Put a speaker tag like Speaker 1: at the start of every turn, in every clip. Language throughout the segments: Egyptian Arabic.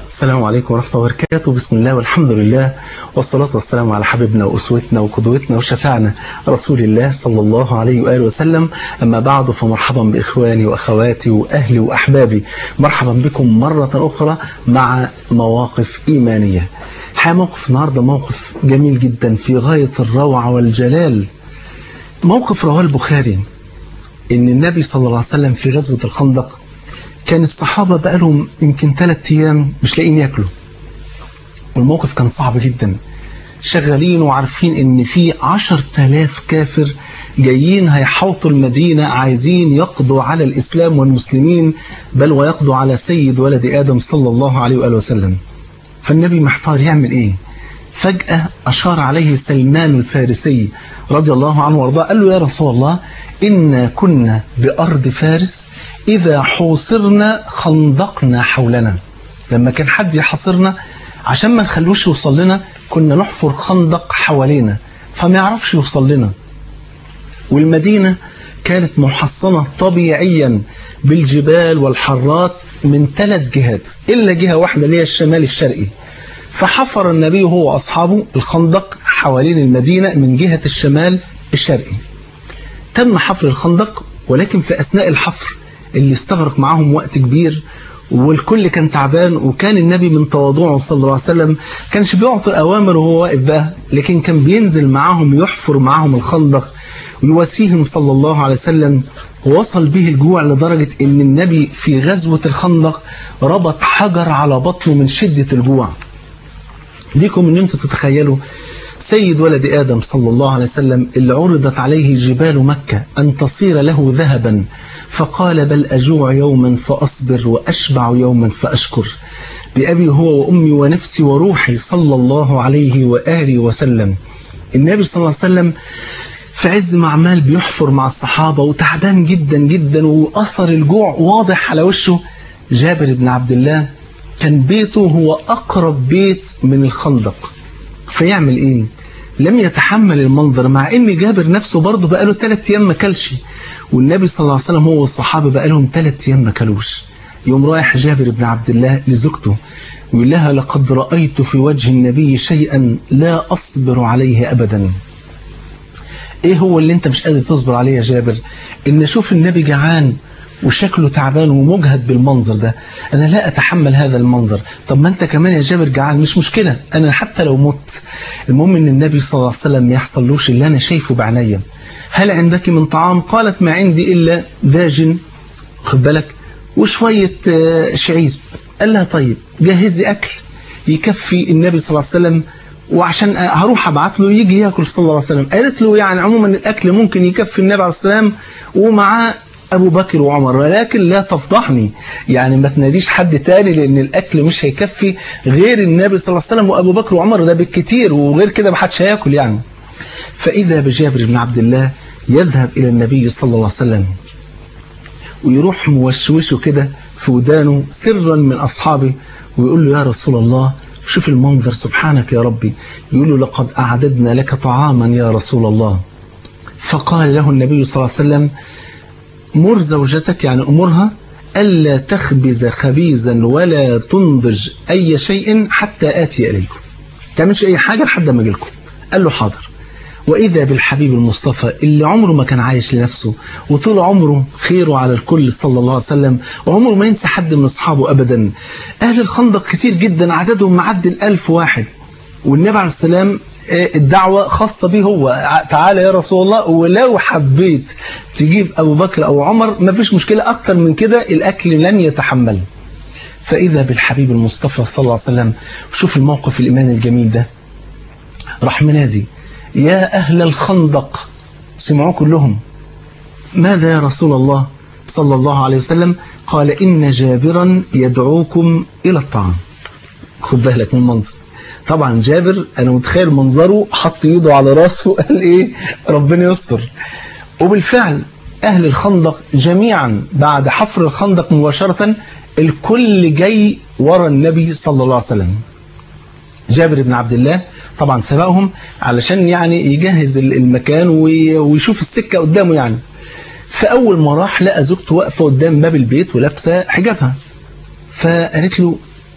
Speaker 1: السلام عليكم ورحمة الله وبركاته بسم الله والحمد لله والصلاة والسلام على حبيبنا وأسوتنا وقدوتنا وشفعنا رسول الله صلى الله عليه وآله وسلم أما بعد فمرحبا بإخواني وأخواتي وأهلي وأحبابي مرحبا بكم مرة أخرى مع مواقف إيمانية الحقيقة موقف النهاردة موقف جميل جدا في غاية الروعة والجلال موقف رواه البخاري إن النبي صلى الله عليه وسلم في غزوة الخندق كان الصحابة بقالهم يمكن ثلاثة أيام مش لاقيين ياكلوا والموقف كان صعب جدا شغالين وعارفين ان في عشر تلاف كافر جايين هيحوطوا المدينة عايزين يقضوا على الإسلام والمسلمين بل ويقضوا على سيد ولد آدم صلى الله عليه وآله وسلم فالنبي محتار يعمل إيه فجأة أشار عليه سلمان الفارسي رضي الله عنه وارضاه قال له يا رسول الله إنا كنا بأرض فارس إذا حوصرنا خندقنا حولنا لما كان حد يحاصرنا عشان ما نخلوش يوصل لنا كنا نحفر خندق حوالينا فما يعرفش يوصل لنا والمدينة كانت محصنة طبيعيا بالجبال والحرات من ثلاث جهات إلا جهة واحدة اللي هي الشمال الشرقي فحفر النبي هو وأصحابه الخندق حوالين المدينة من جهة الشمال الشرقي تم حفر الخندق ولكن في أثناء الحفر اللي استغرق معاهم وقت كبير والكل كان تعبان وكان النبي من تواضعه صلى الله عليه وسلم كانش بيعطي أوامر وهو واقف بقى لكن كان بينزل معاهم يحفر معاهم الخندق ويواسيهم صلى الله عليه وسلم ووصل به الجوع لدرجة ان النبي في غزوة الخندق ربط حجر على بطنه من شدة الجوع ليكم ان انتم تتخيلوا سيد ولد آدم صلى الله عليه وسلم اللي عرضت عليه جبال مكة أن تصير له ذهبا فقال بل أجوع يوما فأصبر وأشبع يوما فأشكر بأبي هو وأمي ونفسي وروحي صلى الله عليه وآله وسلم النبي صلى الله عليه وسلم في عز ما عمال بيحفر مع الصحابة وتعبان جدا جدا وأثر الجوع واضح على وشه جابر بن عبد الله كان بيته هو أقرب بيت من الخندق فيعمل ايه لم يتحمل المنظر مع ان جابر نفسه برضه بقاله ثلاث ايام ما كلش والنبي صلى الله عليه وسلم هو والصحابه بقالهم ثلاث ايام ما كلوش يوم رايح جابر بن عبد الله لزوجته ويقول لها لقد رايت في وجه النبي شيئا لا اصبر عليه ابدا ايه هو اللي انت مش قادر تصبر عليه يا جابر ان اشوف النبي جعان وشكله تعبان ومجهد بالمنظر ده أنا لا أتحمل هذا المنظر طب ما أنت كمان يا جابر جعان مش مشكلة أنا حتى لو مت المهم أن النبي صلى الله عليه وسلم ما يحصلوش اللي أنا شايفه بعينيا هل عندك من طعام قالت ما عندي إلا داجن خد بالك وشوية شعير قال لها طيب جهزي أكل يكفي النبي صلى الله عليه وسلم وعشان هروح ابعت له يجي ياكل صلى الله عليه وسلم قالت له يعني عموما الاكل ممكن يكفي النبي عليه السلام ومعاه أبو بكر وعمر ولكن لا تفضحني يعني ما تناديش حد تاني لأن الأكل مش هيكفي غير النبي صلى الله عليه وسلم وأبو بكر وعمر ده بالكتير وغير كده ما حدش هياكل يعني فإذا بجابر بن عبد الله يذهب إلى النبي صلى الله عليه وسلم ويروح موشوشه كده في ودانه سرا من أصحابه ويقول له يا رسول الله شوف المنظر سبحانك يا ربي يقول له لقد أعددنا لك طعاما يا رسول الله فقال له النبي صلى الله عليه وسلم مر زوجتك يعني أمرها ألا تخبز خبيزا ولا تنضج أي شيء حتى آتي إليكم تعملش أي حاجة لحد ما أجيلكم قال له حاضر وإذا بالحبيب المصطفى اللي عمره ما كان عايش لنفسه وطول عمره خيره على الكل صلى الله عليه وسلم وعمره ما ينسى حد من أصحابه أبدا أهل الخندق كتير جدا عددهم معدي الألف واحد والنبي عليه السلام الدعوة خاصة به هو تعالى يا رسول الله ولو حبيت تجيب أبو بكر أو عمر ما فيش مشكلة أكتر من كده الأكل لن يتحمل فإذا بالحبيب المصطفى صلى الله عليه وسلم شوف الموقف الإيمان الجميل ده راح منادي يا أهل الخندق سمعوا كلهم ماذا يا رسول الله صلى الله عليه وسلم قال إن جابرا يدعوكم إلى الطعام خد بالك من المنظر طبعا جابر أنا متخيل منظره حط ايده على راسه قال إيه ربنا يستر وبالفعل أهل الخندق جميعا بعد حفر الخندق مباشرة الكل جاي ورا النبي صلى الله عليه وسلم جابر بن عبد الله طبعا سبقهم علشان يعني يجهز المكان ويشوف السكة قدامه يعني فأول ما راح لقى زوجته واقفة قدام باب البيت ولابسة حجابها فقالت له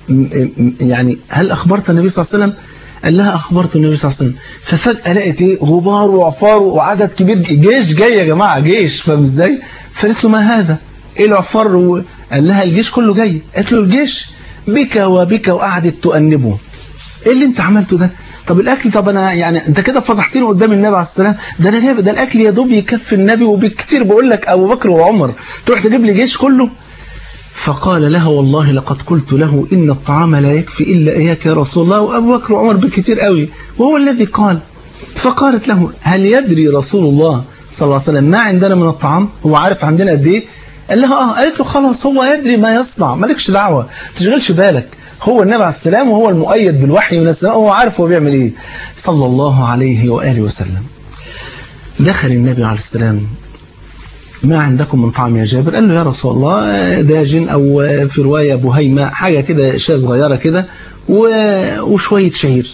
Speaker 1: يعني هل أخبرت النبي صلى الله عليه وسلم قال لها أخبرت النبي صلى الله عليه وسلم ففجأة لقيت إيه غبار وعفار وعدد كبير جيش جاي يا جماعة جيش فاهم إزاي فقالت له ما هذا إيه العفار و... قال لها الجيش كله جاي قالت له الجيش بك وبك وقعدت تؤنبه إيه اللي أنت عملته ده طب الأكل طب أنا يعني أنت كده فضحتني قدام النبي عليه السلام ده أنا جايب ده الأكل يا دوب يكفي النبي وبكتير بقول لك أبو بكر وعمر تروح تجيب لي جيش كله فقال لها والله لقد قلت له إن الطعام لا يكفي إلا إياك يا رسول الله وأبو بكر وعمر بكتير قوي وهو الذي قال فقالت له هل يدري رسول الله صلى الله عليه وسلم ما عندنا من الطعام هو عارف عندنا قد إيه قال لها آه قالت له خلاص هو يدري ما يصنع مالكش دعوة تشغلش بالك هو النبي عليه السلام وهو المؤيد بالوحي من السماء وهو عارف هو بيعمل إيه صلى الله عليه وآله وسلم دخل النبي عليه السلام ما عندكم من طعام يا جابر قال له يا رسول الله داجن أو في رواية بهيمة حاجة كده شاة صغيرة كده وشوية شعير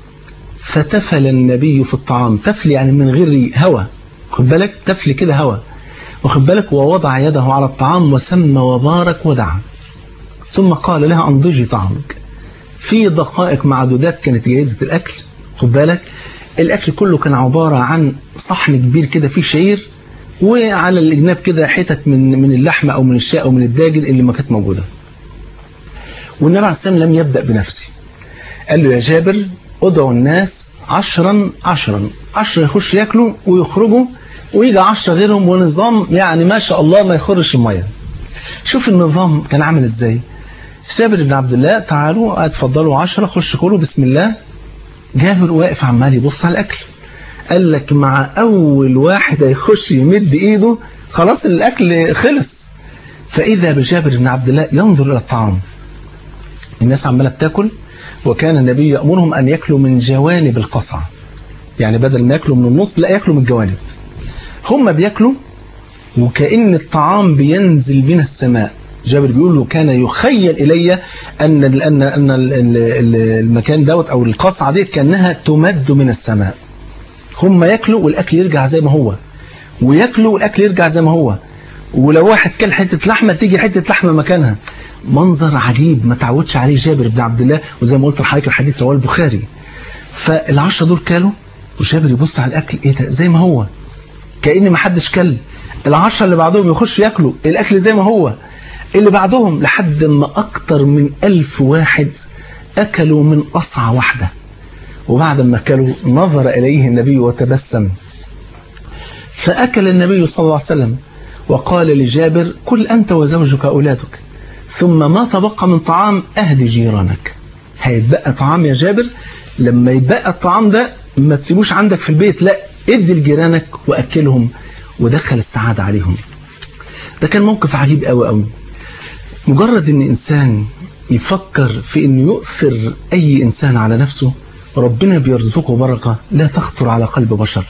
Speaker 1: فتفل النبي في الطعام تفل يعني من غير هوى خد بالك تفل كده هوى واخد بالك ووضع يده على الطعام وسمى وبارك ودعا ثم قال لها انضجي طعامك في دقائق معدودات كانت جائزة الأكل خد بالك الأكل كله كان عبارة عن صحن كبير كده فيه شعير وعلى الجناب كده حتت من من اللحمة أو من الشاء أو من الداجن اللي ما كانت موجودة والنبي عليه السلام لم يبدأ بنفسه قال له يا جابر ادعوا الناس عشرا عشرا عشرة يخش ياكلوا ويخرجوا ويجي عشرة غيرهم ونظام يعني ما شاء الله ما يخرش المية شوف النظام كان عامل ازاي جابر بن عبد الله تعالوا اتفضلوا عشرة خش كلوا بسم الله جابر واقف عمال يبص على الأكل قال لك مع أول واحد هيخش يمد إيده خلاص الأكل خلص فإذا بجابر بن عبد الله ينظر إلى الطعام الناس عمالة بتاكل وكان النبي يأمرهم أن يأكلوا من جوانب القصعة يعني بدل ما يأكلوا من النص لا يأكلوا من الجوانب هم بيأكلوا وكأن الطعام بينزل من السماء جابر بيقول له كان يخيل إلي أن أن أن المكان دوت أو القصعة دي كأنها تمد من السماء هم ياكلوا والأكل يرجع زي ما هو وياكلوا والأكل يرجع زي ما هو ولو واحد كل حتة لحمة تيجي حتة لحمة مكانها منظر عجيب ما تعودش عليه جابر بن عبد الله وزي ما قلت لحضرتك الحديث رواه البخاري فالعشرة دول كلوا وجابر يبص على الأكل إيه ده زي ما هو كأن ما حدش كل العشرة اللي بعدهم يخشوا ياكلوا الأكل زي ما هو اللي بعدهم لحد ما أكتر من ألف واحد أكلوا من أصعى واحدة وبعد ما أكلوا نظر إليه النبي وتبسم فأكل النبي صلى الله عليه وسلم وقال لجابر كل أنت وزوجك أولادك ثم ما تبقى من طعام أهدي جيرانك هيتبقى طعام يا جابر لما يتبقى الطعام ده ما تسيبوش عندك في البيت لا ادي لجيرانك وأكلهم ودخل السعادة عليهم ده كان موقف عجيب قوي قوي مجرد ان انسان يفكر في انه يؤثر اي انسان على نفسه ربنا بيرزقه بركة لا تخطر على قلب بشر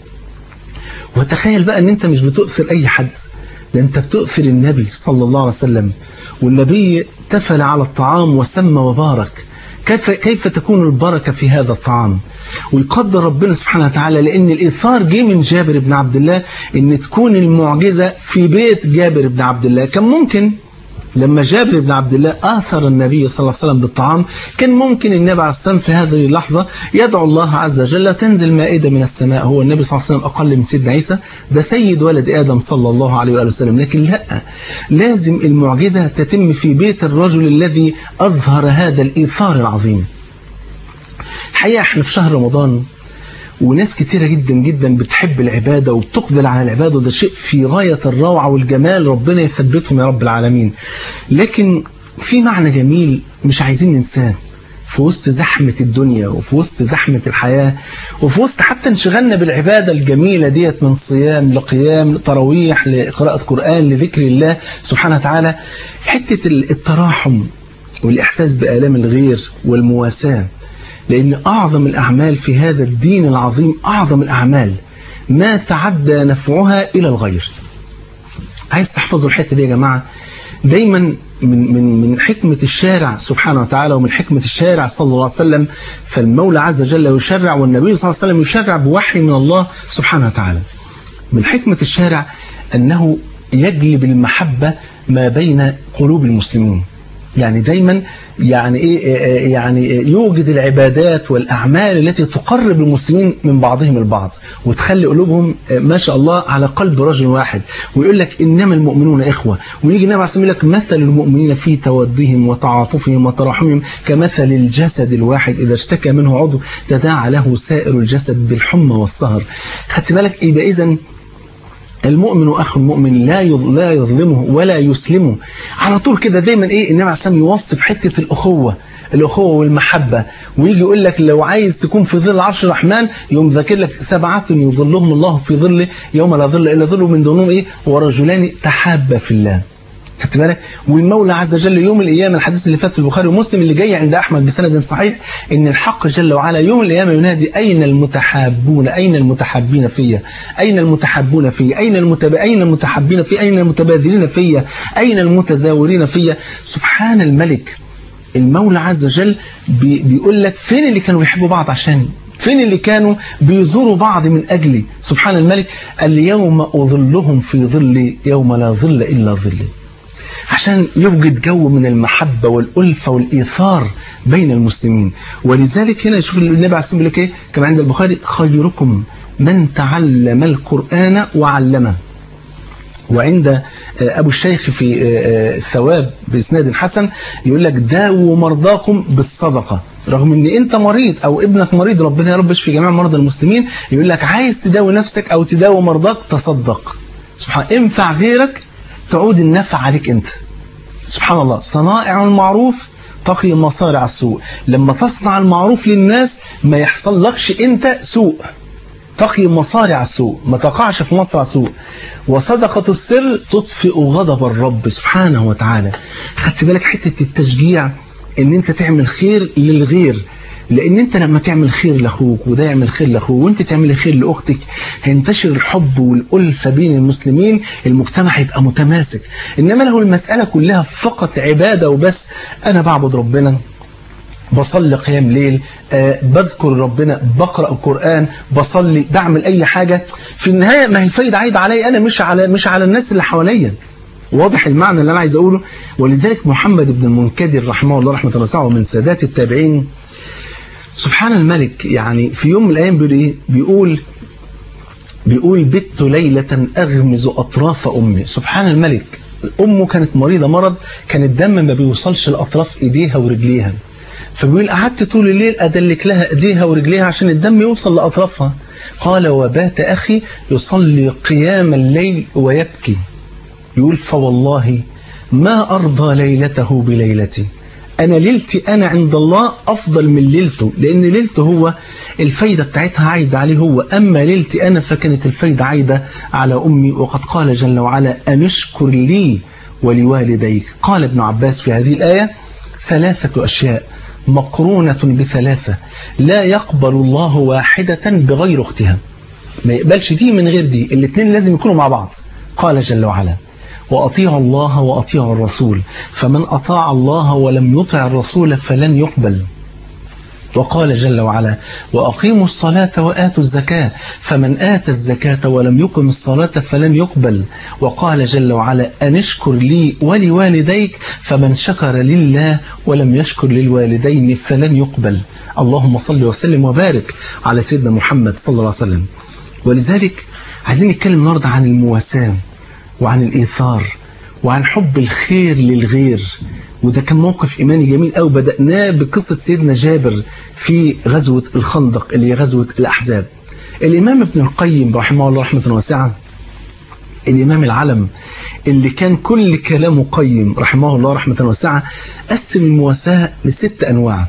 Speaker 1: وتخيل بقى ان انت مش بتؤثر اي حد ده انت بتؤثر النبي صلى الله عليه وسلم والنبي تفل على الطعام وسمى وبارك كيف, كيف تكون البركة في هذا الطعام ويقدر ربنا سبحانه وتعالى لأن الإيثار جه من جابر بن عبد الله أن تكون المعجزة في بيت جابر بن عبد الله كان ممكن لما جابر بن عبد الله آثر النبي صلى الله عليه وسلم بالطعام كان ممكن النبي عليه السلام في هذه اللحظة يدعو الله عز وجل تنزل مائدة من السماء هو النبي صلى الله عليه وسلم أقل من سيدنا عيسى ده سيد ولد آدم صلى الله عليه وآله وسلم لكن لا لازم المعجزة تتم في بيت الرجل الذي أظهر هذا الإيثار العظيم الحقيقة احنا في شهر رمضان وناس كتيرة جدا جدا بتحب العبادة وبتقبل على العبادة وده شيء في غاية الروعة والجمال ربنا يثبتهم يا رب العالمين لكن في معنى جميل مش عايزين ننساه في وسط زحمة الدنيا وفي وسط زحمة الحياة وفي وسط حتى انشغلنا بالعبادة الجميلة ديت من صيام لقيام لتراويح لقراءة قرآن لذكر الله سبحانه وتعالى حتة التراحم والإحساس بآلام الغير والمواساة لأن أعظم الأعمال في هذا الدين العظيم أعظم الأعمال ما تعدى نفعها إلى الغير عايز تحفظوا الحتة دي يا جماعة دايما من من من حكمة الشارع سبحانه وتعالى ومن حكمة الشارع صلى الله عليه وسلم فالمولى عز وجل يشرع والنبي صلى الله عليه وسلم يشرع بوحي من الله سبحانه وتعالى من حكمة الشارع أنه يجلب المحبة ما بين قلوب المسلمين يعني دايما يعني ايه يعني يوجد العبادات والاعمال التي تقرب المسلمين من بعضهم البعض وتخلي قلوبهم ما شاء الله على قلب رجل واحد ويقول لك انما المؤمنون اخوه ويجي النبي عليه الصلاه يقول لك مثل المؤمنين في تودهم وتعاطفهم وتراحمهم كمثل الجسد الواحد اذا اشتكى منه عضو تداعى له سائر الجسد بالحمى والسهر خدت بالك يبقى اذا المؤمن أخو المؤمن لا لا يظلمه ولا يسلمه على طول كده دايما إيه النبي عليه الصلاة يوصي بحتة الأخوة الأخوة والمحبة ويجي يقول لك لو عايز تكون في ظل عرش الرحمن يوم ذاكر لك سبعة يظلهم الله في ظله يوم لا ظل إلا ظله من دونهم إيه ورجلان تحابا في الله خدت بالك والمولى عز وجل يوم القيامة الحديث اللي فات في البخاري ومسلم اللي جاي عند أحمد بسند صحيح إن الحق جل وعلا يوم القيامة ينادي أين المتحابون أين المتحابين فيا أين المتحابون فيا أين المتب... أين المتحابين فيا أين المتبادلين فيا أين المتزاورين فيا سبحان الملك المولى عز وجل بي... بيقول لك فين اللي كانوا بيحبوا بعض عشاني فين اللي كانوا بيزوروا بعض من أجلي سبحان الملك اليوم أظلهم في ظلي يوم لا ظل إلا ظلي عشان يوجد جو من المحبة والألفة والإيثار بين المسلمين ولذلك هنا يشوف النبي عليه الصلاة والسلام ايه كما عند البخاري خيركم من تعلم القرآن وعلمه وعند أبو الشيخ في الثواب بإسناد حسن يقول لك داووا مرضاكم بالصدقة رغم ان انت مريض او ابنك مريض ربنا يا رب يشفي جميع مرضى المسلمين يقول لك عايز تداوي نفسك او تداوي مرضاك تصدق سبحان انفع غيرك تعود النفع عليك انت سبحان الله صنائع المعروف تقي مصارع السوء لما تصنع المعروف للناس ما يحصل لكش انت سوء تقي مصارع السوء ما تقعش في مصرع سوء وصدقة السر تطفئ غضب الرب سبحانه وتعالى خدت بالك حتة التشجيع ان انت تعمل خير للغير لان انت لما تعمل خير لاخوك وده يعمل خير لاخوه وانت تعمل خير لاختك هينتشر الحب والالفه بين المسلمين المجتمع هيبقى متماسك انما لو المساله كلها فقط عباده وبس انا بعبد ربنا بصلي قيام ليل أه بذكر ربنا بقرأ القرآن بصلي بعمل أي حاجة في النهاية ما هي الفايدة عايدة علي أنا مش على مش على الناس اللي حواليا واضح المعنى اللي أنا عايز أقوله ولذلك محمد بن المنكدر رحمه الله رحمة الله ومن سادات التابعين سبحان الملك يعني في يوم من الأيام بيقول إيه بيقول بيقول بت ليلة أغمز أطراف أمي سبحان الملك أمه كانت مريضة مرض كان الدم ما بيوصلش لأطراف إيديها ورجليها فبيقول قعدت طول الليل أدلك لها إيديها ورجليها عشان الدم يوصل لأطرافها قال وبات أخي يصلي قيام الليل ويبكي يقول فوالله ما أرضى ليلته بليلتي أنا ليلتي أنا عند الله أفضل من ليلته لأن ليلته هو الفايدة بتاعتها عايدة عليه هو أما ليلتي أنا فكانت الفايدة عايدة على أمي وقد قال جل وعلا أن اشكر لي ولوالديك قال ابن عباس في هذه الآية ثلاثة أشياء مقرونة بثلاثة لا يقبل الله واحدة بغير اختها ما يقبلش دي من غير دي الاثنين لازم يكونوا مع بعض قال جل وعلا وأطيعوا الله وأطيعوا الرسول فمن أطاع الله ولم يطع الرسول فلن يقبل وقال جل وعلا وأقيموا الصلاة وآتوا الزكاة فمن آتى الزكاة ولم يقم الصلاة فلن يقبل وقال جل وعلا أن اشكر لي ولوالديك فمن شكر لله ولم يشكر للوالدين فلن يقبل اللهم صل وسلم وبارك على سيدنا محمد صلى الله عليه وسلم ولذلك عايزين نتكلم النهارده عن المواساة وعن الإيثار وعن حب الخير للغير وده كان موقف إيماني جميل قوي بدأناه بقصة سيدنا جابر في غزوة الخندق اللي هي غزوة الأحزاب الإمام ابن القيم رحمه الله رحمة واسعة الإمام العلم اللي كان كل كلامه قيم رحمه الله رحمة واسعة قسم المواساة لست أنواع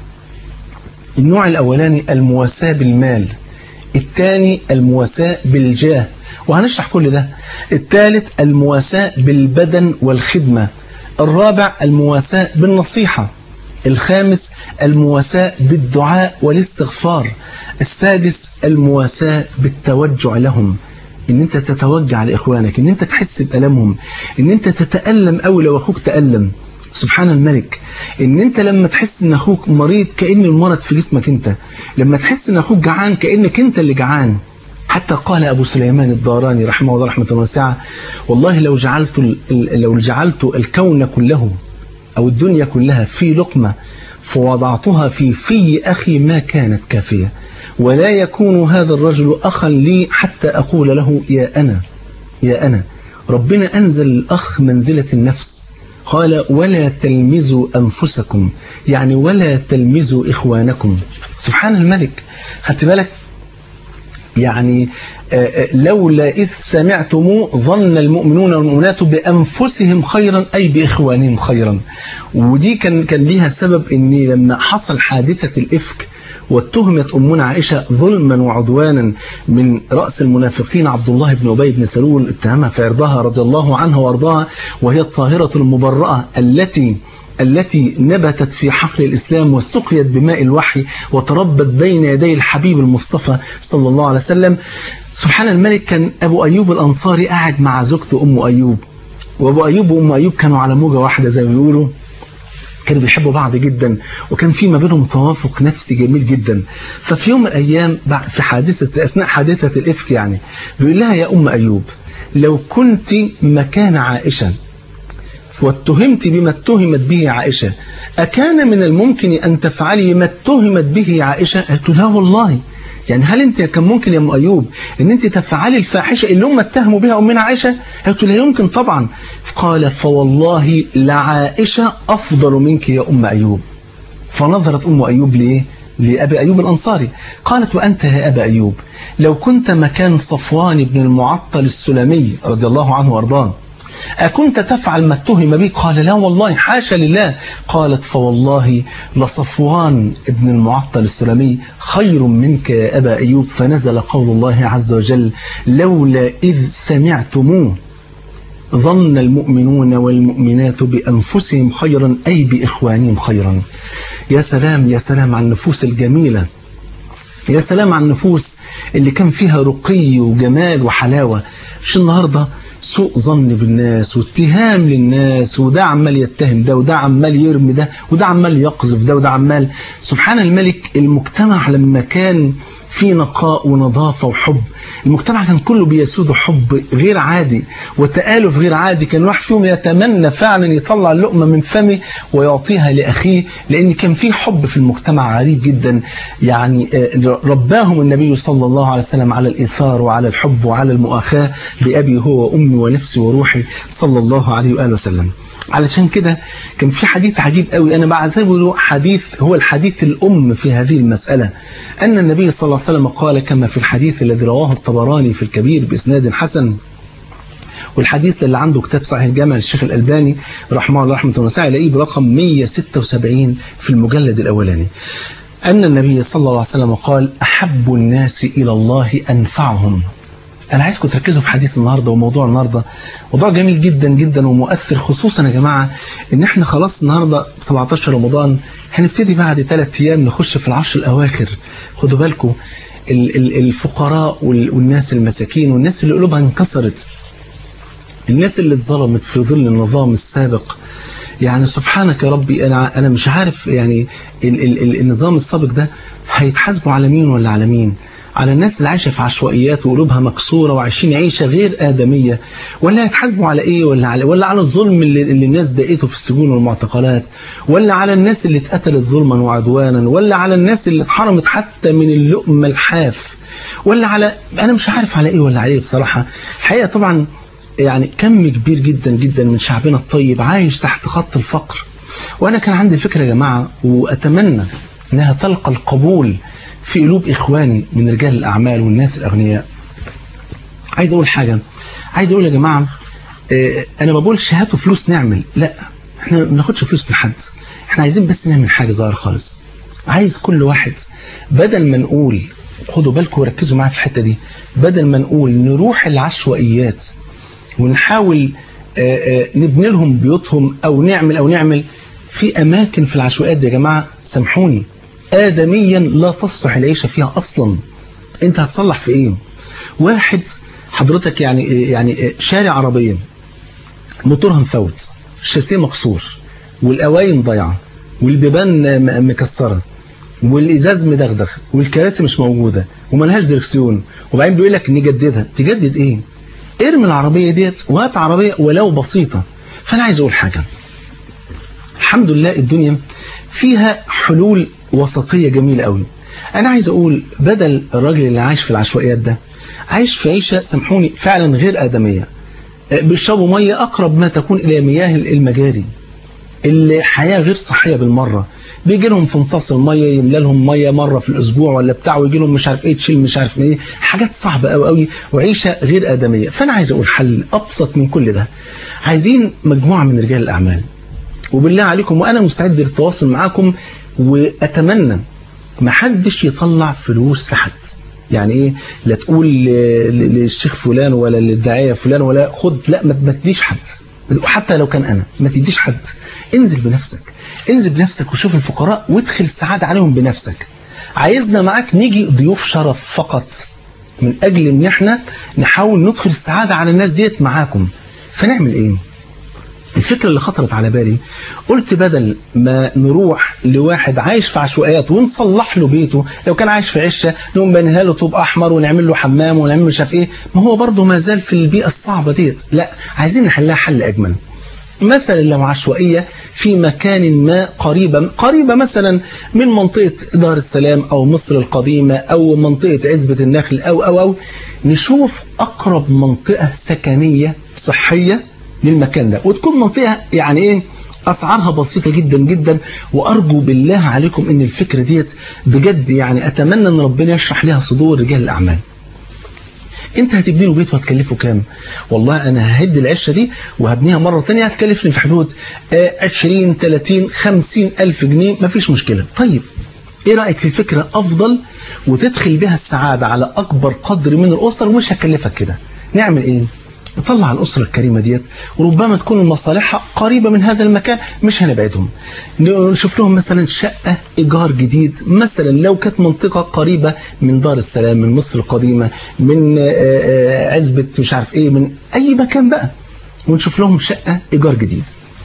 Speaker 1: النوع الأولاني المواساة بالمال الثاني المواساة بالجاه وهنشرح كل ده الثالث المواساة بالبدن والخدمة الرابع المواساة بالنصيحة الخامس المواساة بالدعاء والاستغفار السادس المواساة بالتوجع لهم ان انت تتوجع لاخوانك ان انت تحس بألمهم ان انت تتألم أو لو اخوك تألم سبحان الملك ان انت لما تحس ان اخوك مريض كأن المرض في جسمك انت لما تحس ان اخوك جعان كأنك انت اللي جعان حتى قال أبو سليمان الداراني رحمه الله رحمة واسعة والله لو جعلت لو جعلت الكون كله أو الدنيا كلها في لقمة فوضعتها في في أخي ما كانت كافية ولا يكون هذا الرجل أخا لي حتى أقول له يا أنا يا أنا ربنا أنزل الأخ منزلة النفس قال ولا تلمزوا أنفسكم يعني ولا تلمزوا إخوانكم سبحان الملك خدت بالك يعني لولا إذ سمعتموه ظن المؤمنون والمؤمنات بأنفسهم خيرا أي بإخوانهم خيرا ودي كان كان ليها سبب إن لما حصل حادثة الإفك واتهمت أمنا عائشة ظلما وعدوانا من رأس المنافقين عبد الله بن أبي بن سلول اتهمها في عرضها رضي الله عنها وارضاها وهي الطاهرة المبرأة التي التي نبتت في حقل الإسلام وسقيت بماء الوحي وتربت بين يدي الحبيب المصطفى صلى الله عليه وسلم سبحان الملك كان أبو أيوب الأنصاري قاعد مع زوجته أم أيوب وأبو أيوب وأم أيوب كانوا على موجة واحدة زي ما بيقولوا كانوا بيحبوا بعض جدا وكان في ما بينهم توافق نفسي جميل جدا ففي يوم من الأيام في حادثة أثناء حادثة الإفك يعني بيقول لها يا أم أيوب لو كنت مكان عائشة واتهمت بما اتهمت به عائشة أكان من الممكن أن تفعلي ما اتهمت به عائشة قلت لا والله يعني هل انت كان ممكن يا ام ايوب ان انت تفعلي الفاحشه اللي هم اتهموا بها امنا عائشه قلت لا يمكن طبعا قال فوالله لعائشه افضل منك يا ام ايوب فنظرت ام ايوب ليه لابي ايوب الانصاري قالت وانت يا ابا ايوب لو كنت مكان صفوان بن المعطل السلمي رضي الله عنه وارضاه أكنت تفعل ما اتهم به قال لا والله حاشا لله قالت فوالله لصفوان ابن المعطل السلمي خير منك يا أبا أيوب فنزل قول الله عز وجل لولا إذ سمعتموه ظن المؤمنون والمؤمنات بأنفسهم خيرا أي بإخوانهم خيرا يا سلام يا سلام على النفوس الجميلة يا سلام على النفوس اللي كان فيها رقي وجمال وحلاوة مش النهارده سوء ظن بالناس واتهام للناس وده عمال يتهم ده وده عمال يرمي ده وده عمال يقذف ده وده عمال سبحان الملك المجتمع لما كان في نقاء ونظافة وحب المجتمع كان كله بيسود حب غير عادي وتآلف غير عادي كان واحد فيهم يتمنى فعلا يطلع اللقمة من فمه ويعطيها لأخيه لأن كان في حب في المجتمع غريب جدا يعني رباهم النبي صلى الله عليه وسلم على الإيثار وعلى الحب وعلى المؤاخاة بأبي هو وأمي ونفسي وروحي صلى الله عليه وآله وسلم علشان كده كان في حديث عجيب قوي أنا بعتبره حديث هو الحديث الأم في هذه المسألة أن النبي صلى الله عليه وسلم قال كما في الحديث الذي رواه الطبراني في الكبير بإسناد حسن والحديث اللي عنده كتاب صحيح الجامع للشيخ الألباني رحمه الله رحمة الله يلاقيه برقم 176 في المجلد الأولاني أن النبي صلى الله عليه وسلم قال أحب الناس إلى الله أنفعهم أنا عايزكم تركزوا في حديث النهاردة وموضوع النهاردة موضوع جميل جدا جدا ومؤثر خصوصا يا جماعة إن إحنا خلاص النهاردة 17 رمضان هنبتدي بعد ثلاث أيام نخش في العشر الأواخر خدوا بالكم الفقراء والناس المساكين والناس اللي قلوبها انكسرت الناس اللي اتظلمت في ظل النظام السابق يعني سبحانك يا ربي أنا أنا مش عارف يعني ال ال ال النظام السابق ده هيتحاسبوا على مين ولا على مين على الناس اللي عايشة في عشوائيات وقلوبها مكسورة وعايشين عيشة غير آدمية ولا هيتحاسبوا على إيه ولا على ولا على الظلم اللي, اللي الناس دقيته في السجون والمعتقلات ولا على الناس اللي اتقتلت ظلما وعدوانا ولا على الناس اللي اتحرمت حتى من اللقمة الحاف ولا على أنا مش عارف على إيه ولا على إيه بصراحة الحقيقة طبعا يعني كم كبير جدا جدا من شعبنا الطيب عايش تحت خط الفقر وأنا كان عندي فكرة يا جماعة وأتمنى أنها تلقى القبول في قلوب إخواني من رجال الأعمال والناس الأغنياء عايز أقول حاجة عايز أقول يا جماعة اه أنا ما بقولش هاتوا فلوس نعمل لا احنا ما بناخدش فلوس من حد احنا عايزين بس نعمل حاجة صغيرة خالص عايز كل واحد بدل ما نقول خدوا بالكم وركزوا معايا في الحتة دي بدل ما نقول نروح العشوائيات ونحاول اه اه نبني لهم بيوتهم أو نعمل أو نعمل في أماكن في العشوائيات يا جماعة سامحوني آدميا لا تصلح العيشة فيها أصلا أنت هتصلح في إيه واحد حضرتك يعني يعني شارع عربية موتورها مفوت الشاسيه مكسور والقوايم ضايعة والبيبان مكسرة والإزاز مدغدغ والكراسي مش موجودة وملهاش دركسيون وبعدين بيقول لك نجددها تجدد إيه ارمي العربية ديت وهات عربية ولو بسيطة فأنا عايز أقول حاجة الحمد لله الدنيا فيها حلول وسطية جميلة قوي أنا عايز أقول بدل الراجل اللي عايش في العشوائيات ده عايش في عيشة سامحوني فعلا غير آدمية بيشربوا مية أقرب ما تكون إلى مياه المجاري الحياة غير صحية بالمرة بيجي لهم في امتص المية يملى لهم مية مرة في الأسبوع ولا بتاع ويجي لهم مش عارف إيه تشيل مش عارف إيه حاجات صعبة قوي قوي وعيشة غير آدمية فأنا عايز أقول حل أبسط من كل ده عايزين مجموعة من رجال الأعمال وبالله عليكم وأنا مستعد للتواصل معاكم وأتمنى ما حدش يطلع فلوس لحد يعني ايه لا تقول للشيخ فلان ولا للداعيه فلان ولا خد لا ما تديش حد حتى لو كان انا ما تديش حد انزل بنفسك انزل بنفسك وشوف الفقراء وادخل السعاده عليهم بنفسك عايزنا معاك نيجي ضيوف شرف فقط من اجل ان احنا نحاول ندخل السعاده على الناس ديت معاكم فنعمل ايه الفكرة اللي خطرت على بالي قلت بدل ما نروح لواحد عايش في عشوائيات ونصلح له بيته لو كان عايش في عشة نقوم بنيها له طوب أحمر ونعمل له حمام ونعمل له شاف إيه ما هو برضه ما زال في البيئة الصعبة ديت لا عايزين نحلها حل أجمل مثلا لو عشوائية في مكان ما قريبة قريبة مثلا من منطقة دار السلام أو مصر القديمة أو منطقة عزبة النخل أو أو أو نشوف أقرب منطقة سكنية صحية للمكان ده وتكون منطقة يعني ايه أسعارها بسيطة جدا جدا وأرجو بالله عليكم أن الفكرة ديت بجد يعني أتمنى أن ربنا يشرح لها صدور رجال الأعمال انت هتبني له بيت وهتكلفه كام والله انا ههد العشه دي وهبنيها مره ثانيه هتكلفني في حدود 20 30 50 الف جنيه مفيش مشكله طيب ايه رايك في فكره افضل وتدخل بها السعاده على اكبر قدر من الاسر ومش هكلفك كده نعمل ايه نطلع الأسرة الكريمة ديت وربما تكون مصالحها قريبة من هذا المكان مش هنبعدهم نشوف لهم مثلا شقة إيجار جديد مثلا لو كانت منطقة قريبة من دار السلام من مصر القديمة من عزبة مش عارف إيه من أي مكان بقى ونشوف لهم شقة إيجار جديد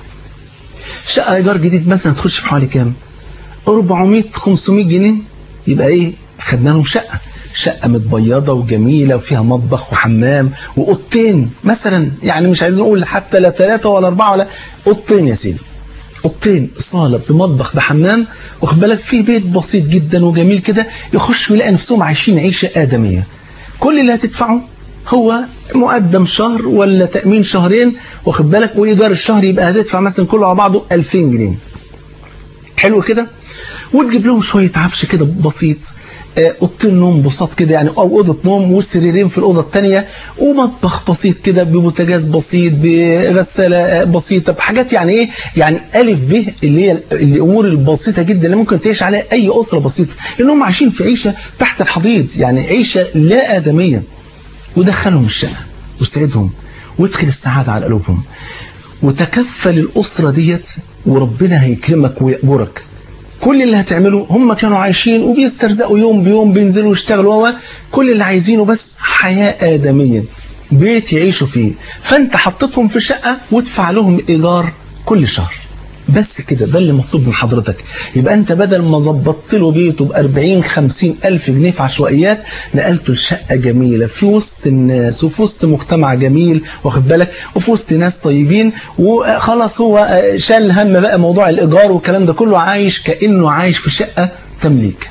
Speaker 1: شقة إيجار جديد مثلا تخش في حوالي كام 400 500 جنيه يبقى إيه خدنا لهم شقة شقة متبيضة وجميلة وفيها مطبخ وحمام وأوضتين مثلا يعني مش عايزين نقول حتى لا ثلاثة ولا أربعة ولا أوضتين يا سيدي أوضتين صالة بمطبخ بحمام واخد بالك فيه بيت بسيط جدا وجميل كده يخشوا يلاقي نفسهم عايشين عيشة آدمية كل اللي هتدفعه هو مقدم شهر ولا تأمين شهرين واخد بالك وإيجار الشهر يبقى هتدفع مثلا كله على بعضه 2000 جنيه حلو كده وتجيب لهم شوية عفش كده بسيط اوضتين نوم بساط كده يعني او اوضه نوم وسريرين في الاوضه الثانيه ومطبخ بسيط كده ببوتاجاز بسيط بغساله بسيطه بحاجات يعني ايه يعني الف ب اللي هي الامور البسيطه جدا اللي ممكن تعيش عليها اي اسره بسيطه لانهم عايشين في عيشه تحت الحضيض يعني عيشه لا ادميه ودخلهم الشقه وسعدهم وادخل السعاده على قلوبهم وتكفل الاسره ديت وربنا هيكرمك ويأجرك كل اللي هتعمله هم كانوا عايشين وبيسترزقوا يوم بيوم بينزلوا يشتغلوا كل اللي عايزينه بس حياة آدمية بيت يعيشوا فيه فانت حطيتهم في شقة وادفع لهم إيجار كل شهر بس كده ده اللي مطلوب من حضرتك يبقى انت بدل ما ظبطت له بيته ب 40 50 الف جنيه في عشوائيات نقلته لشقه جميله في وسط الناس وفي وسط مجتمع جميل واخد بالك وفي وسط ناس طيبين وخلاص هو شال هم بقى موضوع الايجار والكلام ده كله عايش كانه عايش في شقه تمليك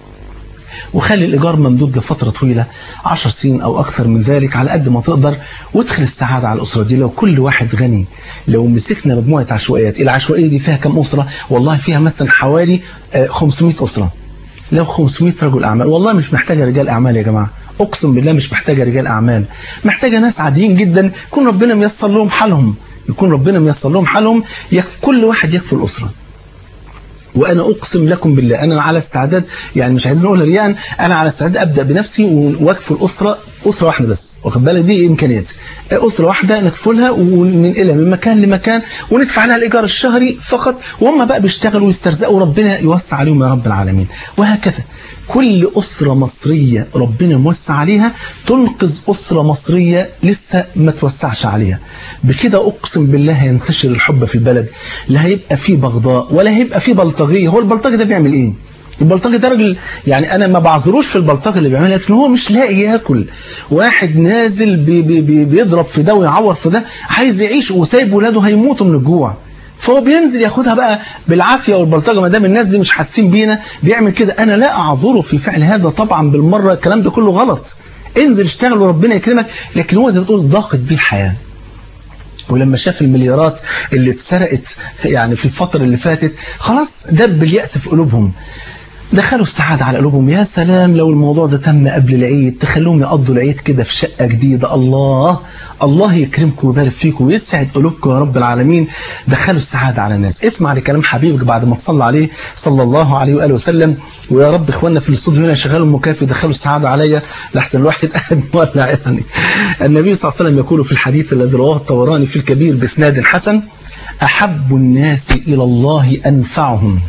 Speaker 1: وخلي الإيجار ممدود لفترة طويلة 10 سنين أو أكثر من ذلك على قد ما تقدر وادخل السعادة على الأسرة دي لو كل واحد غني لو مسكنا مجموعة عشوائيات العشوائية دي فيها كم أسرة والله فيها مثلا حوالي 500 أسرة لو 500 رجل أعمال والله مش محتاجة رجال أعمال يا جماعة أقسم بالله مش محتاجة رجال أعمال محتاجة ناس عاديين جدا يكون ربنا ميسر لهم حالهم يكون ربنا ميسر لهم حالهم يكفي كل واحد يكفي الأسرة وانا اقسم لكم بالله انا على استعداد يعني مش عايزين نقول ريان انا على استعداد ابدا بنفسي واكفل الاسره اسره واحده بس واخد بالك دي امكانياتي اسره واحده نكفلها وننقلها من مكان لمكان وندفع لها الايجار الشهري فقط وهم بقى بيشتغلوا ويسترزقوا ربنا يوسع عليهم يا رب العالمين وهكذا كل أسرة مصرية ربنا موسع عليها تنقذ أسرة مصرية لسه ما توسعش عليها بكده أقسم بالله ينتشر الحب في البلد لا هيبقى فيه بغضاء ولا هيبقى فيه بلطجية هو البلطجي ده بيعمل إيه؟ البلطجي ده راجل يعني انا ما بعذروش في البلطجي اللي بيعملها لكن هو مش لاقي ياكل واحد نازل بي بي بي بيضرب في ده ويعور في ده عايز يعيش وسايب ولاده هيموتوا من الجوع فهو بينزل ياخدها بقى بالعافيه والبلطجه ما دام الناس دي مش حاسين بينا بيعمل كده انا لا اعذره في فعل هذا طبعا بالمره الكلام ده كله غلط انزل اشتغل وربنا يكرمك لكن هو زي ما بتقول ضاقت بيه الحياه ولما شاف المليارات اللي اتسرقت يعني في الفترة اللي فاتت خلاص دب اليأس في قلوبهم دخلوا السعادة على قلوبهم يا سلام لو الموضوع ده تم قبل العيد تخلوهم يقضوا العيد كده في شقة جديدة الله الله يكرمكم ويبارك فيكم ويسعد قلوبكم يا رب العالمين دخلوا السعادة على الناس اسمع لكلام حبيبك بعد ما تصلى عليه صلى الله عليه وآله وسلم ويا رب اخواننا في الاستوديو هنا شغالوا المكافي دخلوا السعادة عليا لحسن الواحد قاعد مولع يعني النبي صلى الله عليه وسلم يقول في الحديث الذي رواه الطبراني في الكبير باسناد حسن أحب الناس إلى الله أنفعهم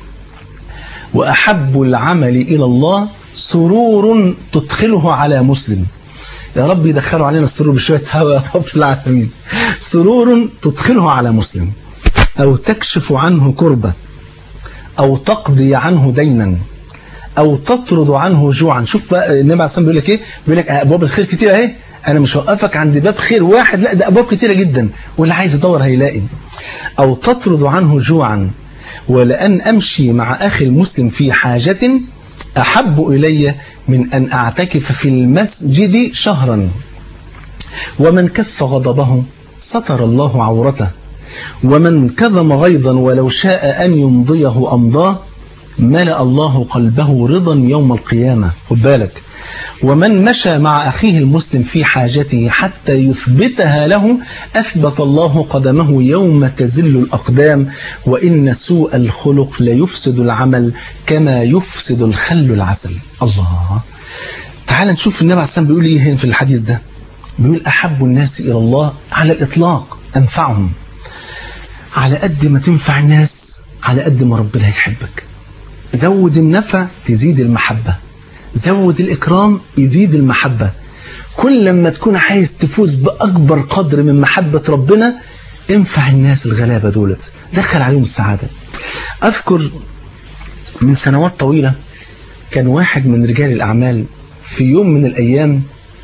Speaker 1: وأحب العمل إلى الله سرور تدخله على مسلم يا رب يدخلوا علينا السرور بشوية هوا يا رب العالمين سرور تدخله على مسلم أو تكشف عنه كربة أو تقضي عنه دينا أو تطرد عنه جوعا شوف بقى النبي عليه الصلاة بيقول لك إيه بيقول لك أبواب الخير كتير أهي أنا مش هوقفك عند باب خير واحد لا ده أبواب كتيرة جدا واللي عايز يدور هيلاقي أو تطرد عنه جوعا ولأن أمشي مع أخي المسلم في حاجة أحب إلي من أن أعتكف في المسجد شهرا ومن كف غضبه ستر الله عورته ومن كظم غيظا ولو شاء أن يمضيه أمضاه ملأ الله قلبه رضا يوم القيامة خد بالك ومن مشى مع أخيه المسلم في حاجته حتى يثبتها له أثبت الله قدمه يوم تزل الأقدام وإن سوء الخلق ليفسد العمل كما يفسد الخل العسل الله تعال نشوف النبي عليه السلام بيقول إيه هنا في الحديث ده بيقول أحب الناس إلى الله على الإطلاق أنفعهم على قد ما تنفع الناس على قد ما ربنا هيحبك زود النفع تزيد المحبة زود الإكرام يزيد المحبة كل لما تكون عايز تفوز بأكبر قدر من محبة ربنا انفع الناس الغلابة دولت دخل عليهم السعادة أذكر من سنوات طويلة كان واحد من رجال الأعمال في يوم من الأيام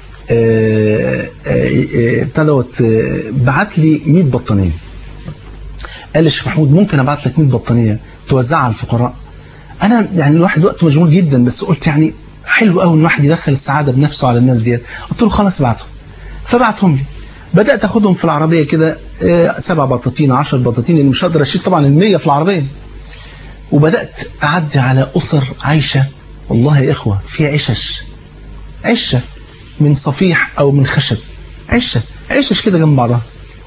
Speaker 1: بتاع دوت بعت لي 100 بطانية قال لي الشيخ محمود ممكن ابعت لك 100 بطانية توزعها على الفقراء انا يعني الواحد وقته مشغول جدا بس قلت يعني حلو قوي ان الواحد يدخل السعادة بنفسه على الناس ديت قلت له خلاص ابعتهم فبعتهم لي بدأت اخدهم في العربية كده سبع بطاطين 10 بطاطين اللي مش هقدر اشيل طبعا ال100 في العربية وبدأت اعدي على اسر عايشة والله يا اخوة في عشش عشة من صفيح او من خشب عشة عشش كده جنب بعضها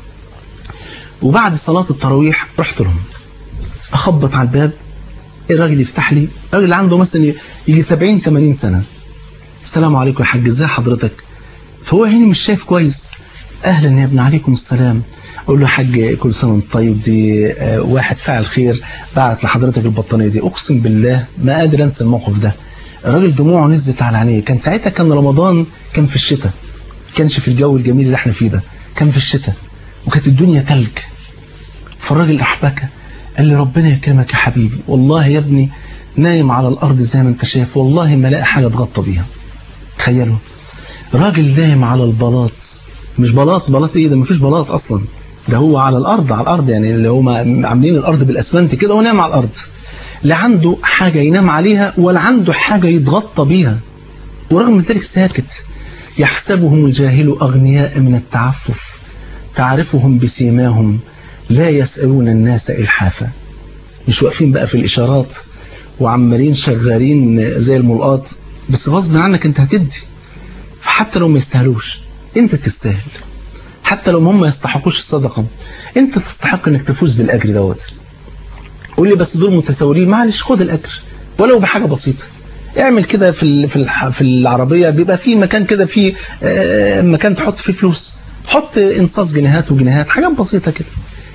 Speaker 1: وبعد صلاة التراويح رحت لهم اخبط على الباب الراجل يفتح لي الراجل عنده مثلا يجي 70 80 سنة السلام عليكم يا حاج ازاي حضرتك فهو عيني مش شايف كويس اهلا يا ابن عليكم السلام اقول له يا حاج كل سنه وانت طيب دي واحد فاعل خير بعت لحضرتك البطانيه دي اقسم بالله ما قادر انسى الموقف ده الراجل دموعه نزلت على عينيه كان ساعتها كان رمضان كان في الشتاء كانش في الجو الجميل اللي احنا فيه ده كان في الشتاء وكانت الدنيا تلج فالراجل راح بكى قال لي ربنا يكرمك يا حبيبي والله يا ابني نايم على الأرض زي ما انت شايف والله ما لاقي حاجة اتغطى بيها تخيلوا راجل نايم على البلاط مش بلاط بلاط ايه ده مفيش بلاط اصلا ده هو على الارض على الارض يعني اللي هم عاملين الارض بالاسمنت كده ونام على الارض لا عنده حاجة ينام عليها ولا عنده حاجة يتغطى بيها ورغم ذلك ساكت يحسبهم الجاهل أغنياء من التعفف تعرفهم بسيماهم لا يسألون الناس إلحافا مش واقفين بقى في الإشارات وعمالين شغالين زي الملقاط بس غصب عنك انت هتدي حتى لو ما يستاهلوش انت تستاهل حتى لو هم ما يستحقوش الصدقة انت تستحق انك تفوز بالأجر دوت قول لي بس دول متساويين معلش خد الأجر ولو بحاجة بسيطة اعمل كده في في في العربية بيبقى في مكان كده في مكان تحط فيه فلوس حط انصاص جنيهات وجنيهات حاجات بسيطة كده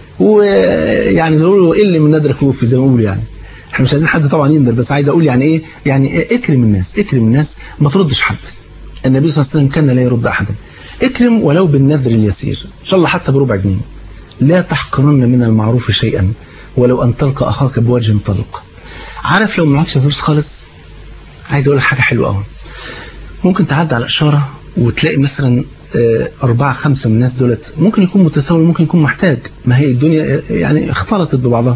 Speaker 1: ويعني زي ما بيقولوا اللي من ندرك وفي زي ما بيقولوا يعني احنا مش عايزين حد طبعا يندر بس عايز اقول يعني ايه يعني إيه اكرم الناس اكرم الناس ما تردش حد النبي صلى الله عليه وسلم كان لا يرد احدا اكرم ولو بالنذر اليسير ان شاء الله حتى بربع جنيه لا تحقرن من المعروف شيئا ولو ان تلقى اخاك بوجه طلق عارف لو معكش فلوس خالص عايز اقول لك حاجه حلوه قوي ممكن تعدي على اشاره وتلاقي مثلا آه، أربعة خمسة من الناس دولت ممكن يكون متساوي ممكن يكون محتاج ما هي الدنيا يعني اختلطت ببعضها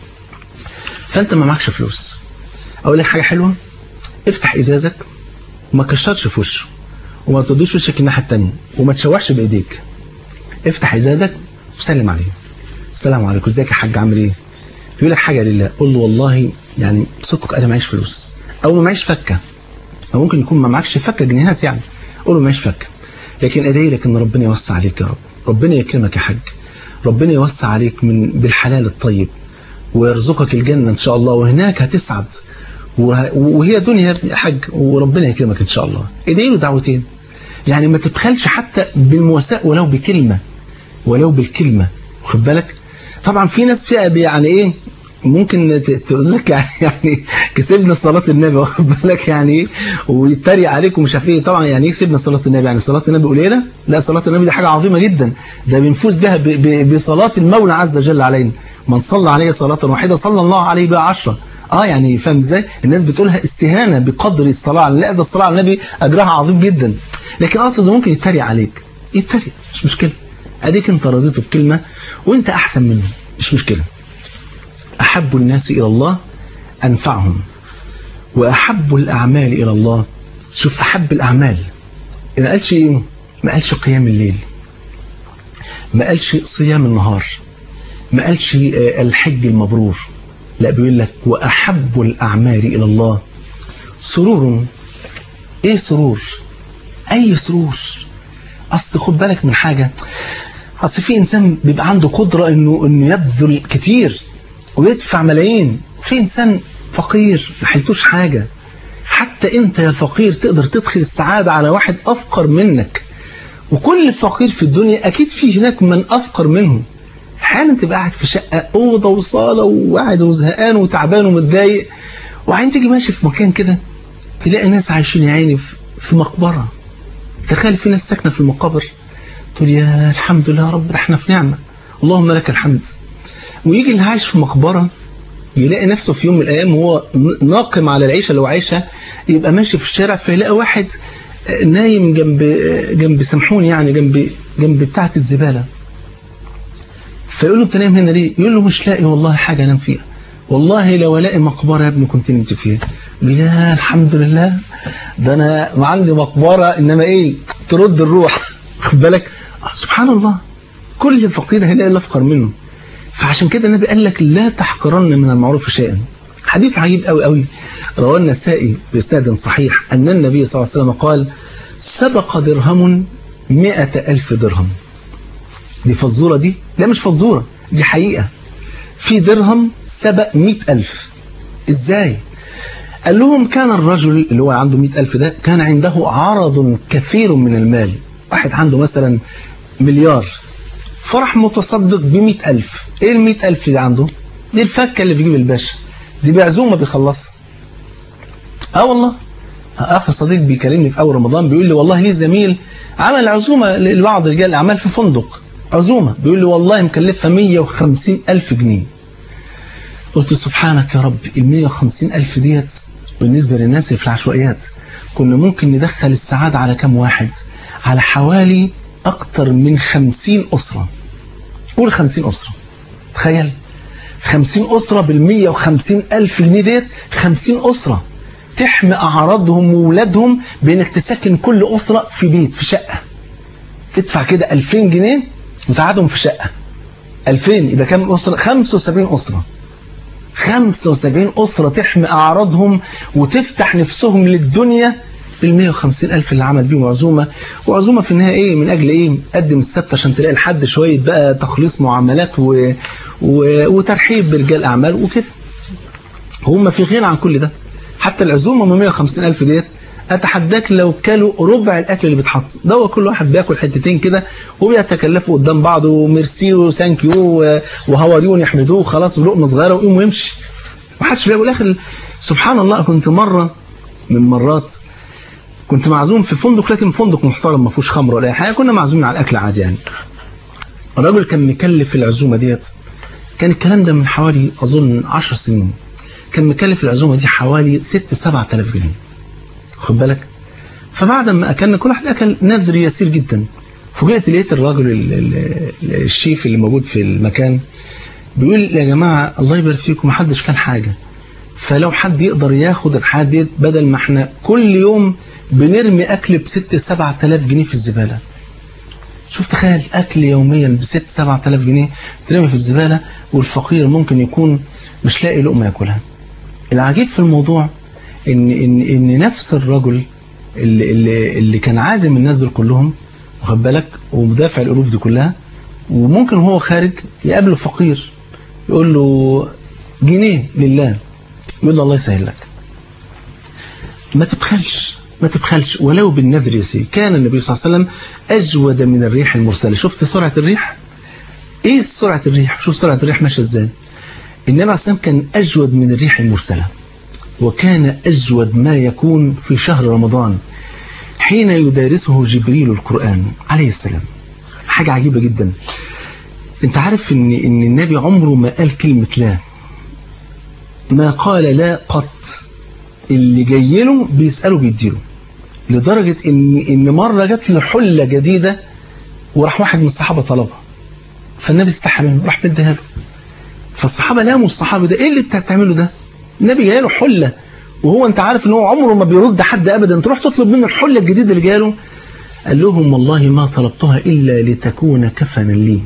Speaker 1: فأنت ما معكش فلوس أقول لك حاجة حلوة افتح إزازك وما تكشرش في وشه وما توديش وشك الناحية التانية وما تشوحش بإيديك افتح إزازك وسلم عليه السلام عليكم ازيك يا حاج عامل ايه يقول لك حاجة لله قول له والله يعني صدق انا معيش فلوس او ما معيش فكة او ممكن يكون ما معكش فكة جنيهات يعني قول له معيش فكة لكن ادعي لك ان ربنا يوسع عليك يا رب ربنا يكرمك يا حاج ربنا يوسع عليك من بالحلال الطيب ويرزقك الجنة ان شاء الله وهناك هتسعد وه- وهي دنيا يا حاج وربنا يكرمك ان شاء الله ادعي له دعوتين يعني ما تبخلش حتى بالمواساة ولو بكلمة ولو بالكلمة واخد بالك طبعا في ناس فيها يعني ايه ممكن ت- تقول لك يعني كسبنا صلاة النبي واخد بالك يعني ايه ويتريق عليك ومش عارف ايه طبعا يعني ايه كسبنا صلاة النبي يعني صلاة النبي قليلة لا صلاة النبي دي حاجة عظيمة جدا ده بنفوز بها ب- ب- بصلاة المولى عز وجل علينا من صلى عليه صلاة واحدة صلى الله عليه بها عشرة اه يعني فاهم ازاي الناس بتقولها استهانة بقدر الصلاة على- لا ده الصلاة على النبي اجرها عظيم جدا لكن اقصد إنه ممكن يتريق عليك يتريق مش مشكلة اديك انت رضيته بكلمة وانت احسن منه مش مشكلة احب الناس الى الله انفعهم واحب الاعمال الى الله شوف احب الاعمال ما قالش ايه ما قالش قيام الليل ما قالش صيام النهار ما قالش آه، الحج المبرور لا بيقول لك واحب الاعمال الى الله سرور ايه سرور اي سرور اصل خد بالك من حاجه اصل في انسان بيبقى عنده قدره انه انه يبذل كتير ويدفع ملايين في انسان فقير ما حلتوش حاجه حتى انت يا فقير تقدر تدخل السعاده على واحد افقر منك وكل فقير في الدنيا اكيد في هناك من افقر منه احيانا تبقى قاعد في شقه اوضه وصاله وقاعد وزهقان وتعبان ومتضايق وبعدين تيجي ماشي في مكان كده تلاقي ناس عايشين يا عيني في- في مقبره تخيل في ناس ساكنه في المقابر تقول يا الحمد لله يا رب ده احنا في نعمه اللهم لك الحمد ويجي اللي عايش في مقبره يلاقي نفسه في يوم من الايام هو ناقم على العيشه اللي هو عايشها يبقى ماشي في الشارع فيلاقي واحد نايم جنب جنب سامحوني يعني جنب جنب بتاعه الزباله فيقول له انت نايم هنا ليه؟ يقول له مش لاقي والله حاجه انام فيها والله لو الاقي مقبره يا ابني كنت نمت فيها يقول يا الحمد لله ده انا ما عندي مقبره انما ايه ترد الروح خد بالك آه، سبحان الله كل فقير هيلاقي اللي افقر منه فعشان كده النبي قال لك لا تحقرن من المعروف شيئا حديث عجيب قوي قوي رواه النسائي بإسناد صحيح أن النبي صلى الله عليه وسلم قال سبق درهم مئة ألف درهم دي فزورة دي لا مش فزورة دي حقيقة في درهم سبق مئة ألف إزاي قال لهم كان الرجل اللي هو عنده مئة ألف ده كان عنده عرض كثير من المال واحد عنده مثلا مليار فرح متصدق بمئة ألف إيه المئة ألف اللي عنده دي الفكة اللي في جيب الباشا دي بعزومة بيخلصها اه والله اخ صديق بيكلمني في اول رمضان بيقول لي والله ليه زميل عمل عزومه لبعض رجال الاعمال في فندق عزومه بيقول لي والله مكلفها 150 الف جنيه قلت سبحانك يا رب ال 150 الف ديت بالنسبه للناس اللي في العشوائيات كنا ممكن ندخل السعاده على كم واحد على حوالي اكتر من 50 اسره قول 50 اسره تخيل 50 أسرة بال 150 ألف جنيه ديت 50 أسرة تحمي أعراضهم وولادهم بإنك تسكن كل أسرة في بيت في شقة تدفع كده 2000 جنيه وتقعدهم في شقة 2000 يبقى كام أسرة 75 أسرة 75 أسرة تحمي أعراضهم وتفتح نفسهم للدنيا بال 150 ألف اللي عمل بيهم عزومة وعزومة في النهاية إيه من أجل إيه قدم السبت عشان تلاقي لحد شوية بقى تخليص معاملات و... و... وترحيب برجال أعمال وكده هم في غنى عن كل ده حتى العزومة من 150 ألف ديت أتحداك لو كلوا ربع الأكل اللي بيتحط ده هو كل واحد بياكل حتتين كده وبيتكلفوا قدام بعض وميرسي وثانك يو وهاوريو يحمدوه وخلاص ولقمة صغيرة ويقوم ويمشي ما حدش بياكل الآخر سبحان الله كنت مرة من مرات كنت معزوم في فندق لكن فندق محترم ما فيهوش خمر ولا اي حاجه كنا معزومين على الاكل عادي يعني الراجل كان مكلف العزومه ديت كان الكلام ده من حوالي اظن 10 سنين كان مكلف العزومه دي حوالي 6 7000 جنيه خد بالك فبعد ما اكلنا كل واحد اكل نذر يسير جدا فوجئت لقيت الراجل ال- ال- الشيف اللي موجود في المكان بيقول يا جماعه الله يبارك فيكم ما حدش كان حاجه فلو حد يقدر ياخد الحاجات دي بدل ما احنا كل يوم بنرمي اكل بست سبعة آلاف جنيه في الزباله شوف تخيل اكل يوميا بست سبعة آلاف جنيه ترمي في الزباله والفقير ممكن يكون مش لاقي لقمه ياكلها العجيب في الموضوع ان ان ان نفس الرجل اللي اللي, اللي كان عازم الناس دول كلهم واخد بالك ومدافع الالوف دي كلها وممكن وهو خارج يقابله فقير يقول له جنيه لله يقول له الله يسهل لك ما تبخلش ما تبخلش ولو بالنذر يا سيدي كان النبي صلى الله عليه وسلم أجود من الريح المرسلة شفت سرعة الريح ايه سرعة الريح شوف سرعة الريح ماشية ازاي النبي عليه الصلاة والسلام كان أجود من الريح المرسلة وكان أجود ما يكون في شهر رمضان حين يدارسه جبريل القرآن عليه السلام حاجة عجيبة جدا انت عارف ان, إن النبي عمره ما قال كلمة لا ما قال لا قط اللي جاي له بيسأله بيديله لدرجة ان ان مرة جات له حلة جديدة وراح واحد من الصحابة طلبها فالنبي استحى منه راح بديها له فالصحابة لاموا الصحابي ده ايه اللي انت هتعمله ده النبي جاي له حلة وهو انت عارف ان هو عمره ما بيرد حد ابدا تروح تطلب منه الحلة الجديدة اللي جاله قال لهم والله ما طلبتها الا لتكون كفنا لي